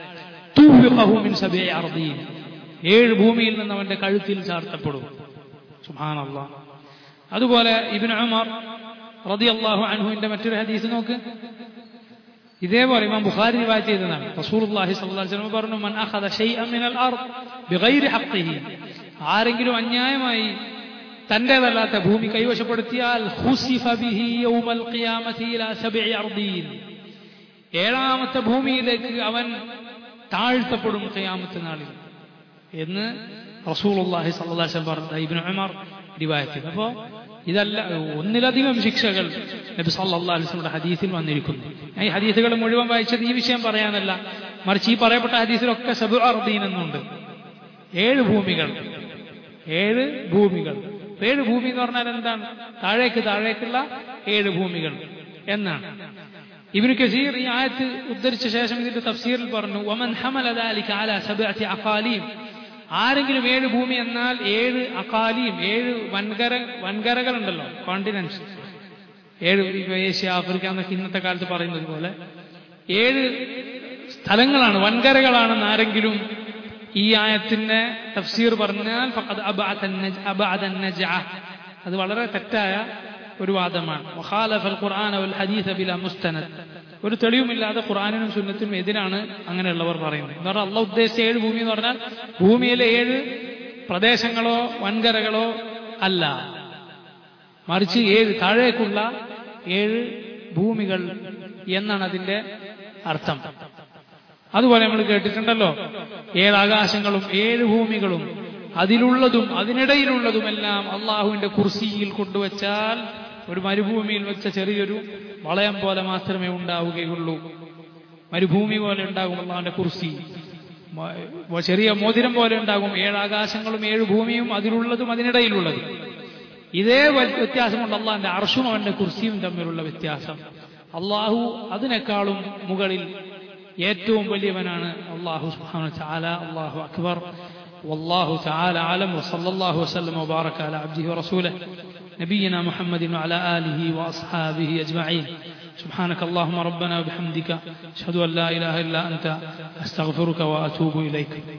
മിൻ സബീഇ അർദീൻ ഏഴ് ഭൂമിയിൽ നിന്ന് അവന്റെ കഴുത്തിൽ ചാർത്തപ്പെടും സുബ്ഹാനല്ല അതുപോലെ ഇബ്നു ഉമർ റളിയല്ലാഹു അൻഹുവിന്റെ മറ്റൊരു ഹദീസ് നോക്ക് ഇതേപോലെ ഇമാം ബുഖാരി റിവായത്ത് ചെയ്തതാണ് റസൂലുള്ളാഹി സ്വല്ലല്ലാഹു അലൈഹി വസല്ലം പറഞ്ഞു മൻ അഖദ ഷൈഅൻ മിനൽ അർദ് ബിഗൈരി ഹഖ്ഖിഹി ആരെങ്കിലും അന്യായമായി തന്റേതല്ലാത്ത ഭൂമി കൈവശപ്പെടുത്തിയാൽ ഖുസിഫ ബിഹി യൗമൽ ഖിയാമത്തി ഇലാ സബ്ഇ അർദീൻ ഏഴാമത്തെ ഭൂമിയിലേക്ക് അവൻ താഴ്ത്തപ്പെടും ഖിയാമത്ത് നാളിൽ എന്ന് റസൂലുള്ളാഹി സ്വല്ലല്ലാഹു അലൈഹി വസല്ലം പറഞ്ഞ ഇബ്നു ഉമർ റിവായത്ത് ചെയ്തു അപ്പോൾ ഇതല്ല ഒന്നിലധികം ശിക്ഷകൾ നബി സല്ലല്ലാഹു അലൈഹി വസല്ലമയുടെ ഹദീസിൽ വന്നിരിക്കുന്നു ഈ ഹദീസുകൾ മുഴുവൻ വായിച്ചത് ഈ വിഷയം പറയാനല്ല മറിച്ച് ഈ പറയപ്പെട്ട ഹദീസിലൊക്കെ സബു അർദീൻ എന്നുണ്ട് ഏഴ് ഭൂമികൾ ഏഴ് ഭൂമികൾ ഏഴ് ഭൂമി എന്ന് പറഞ്ഞാൽ എന്താണ് താഴേക്ക് താഴേക്കുള്ള ഏഴ് ഭൂമികൾ എന്നാണ് ഇബ്നു കസീർ ഈ ആയത്ത് ഉദ്ധരിച്ച ശേഷം ഇതിന്റെ തഫ്സീറിൽ പറഞ്ഞു വമൻ ഹമല ദാലിക അലാ സബ്അത്തി അഖാലീം ആരെങ്കിലും ഏഴ് ഭൂമി എന്നാൽ ഏഴ് അകാലിയും ഏഴ് വൻകര വൻകരകളുണ്ടല്ലോ കോണ്ടിനൻസ് ഏഴ് ഇപ്പൊ ഏഷ്യ ആഫ്രിക്ക എന്നൊക്കെ ഇന്നത്തെ കാലത്ത് പറയുന്നത് പോലെ ഏഴ് സ്ഥലങ്ങളാണ് വൻകരകളാണെന്ന് ആരെങ്കിലും ഈ ആയത്തിന്റെ തഫ്സീർ പറഞ്ഞാൽ അത് വളരെ തെറ്റായ ഒരു വാദമാണ് ഖുർആൻ ഹദീസ് ബില മുസ്തനദ് ഒരു തെളിവുമില്ലാതെ ഖുർആാനിനും സുന്നത്തിനും എതിരാണ് അങ്ങനെയുള്ളവർ പറയുന്നത് എന്ന് പറഞ്ഞാൽ അള്ളാഹ് ഉദ്ദേശിച്ച ഏഴ് ഭൂമി എന്ന് പറഞ്ഞാൽ ഭൂമിയിലെ ഏഴ് പ്രദേശങ്ങളോ വൻകരകളോ അല്ല മറിച്ച് ഏഴ് താഴേക്കുള്ള ഏഴ് ഭൂമികൾ എന്നാണ് അതിന്റെ അർത്ഥം അതുപോലെ നമ്മൾ കേട്ടിട്ടുണ്ടല്ലോ ഏഴ് ആകാശങ്ങളും ഏഴ് ഭൂമികളും അതിലുള്ളതും അതിനിടയിലുള്ളതുമെല്ലാം അള്ളാഹുവിന്റെ കുർസിയിൽ കൊണ്ടുവച്ചാൽ ഒരു മരുഭൂമിയിൽ വെച്ച ചെറിയൊരു വളയം പോലെ മാത്രമേ ഉണ്ടാവുകയുള്ളൂ മരുഭൂമി പോലെ ഉണ്ടാകും അള്ളാഹുവിന്റെ കുർസി ചെറിയ മോതിരം പോലെ ഉണ്ടാകും ഏഴ് ആകാശങ്ങളും ഏഴ് ഭൂമിയും അതിലുള്ളതും അതിനിടയിലുള്ളതും ഇതേ വ്യത്യാസമുണ്ട് അള്ളാഹിന്റെ അർഷും അവന്റെ കുർസിയും തമ്മിലുള്ള വ്യത്യാസം അള്ളാഹു അതിനേക്കാളും മുകളിൽ ഏറ്റവും വലിയവനാണ് അള്ളാഹു സുബ്ഹാനഹു വതആല അള്ളാഹു അക്ബർ والله تعالى أعلم وصلى الله وسلم وبارك على عبده ورسوله نبينا محمد وعلى آله وأصحابه أجمعين سبحانك اللهم ربنا وبحمدك أشهد أن لا إله إلا أنت أستغفرك وأتوب إليك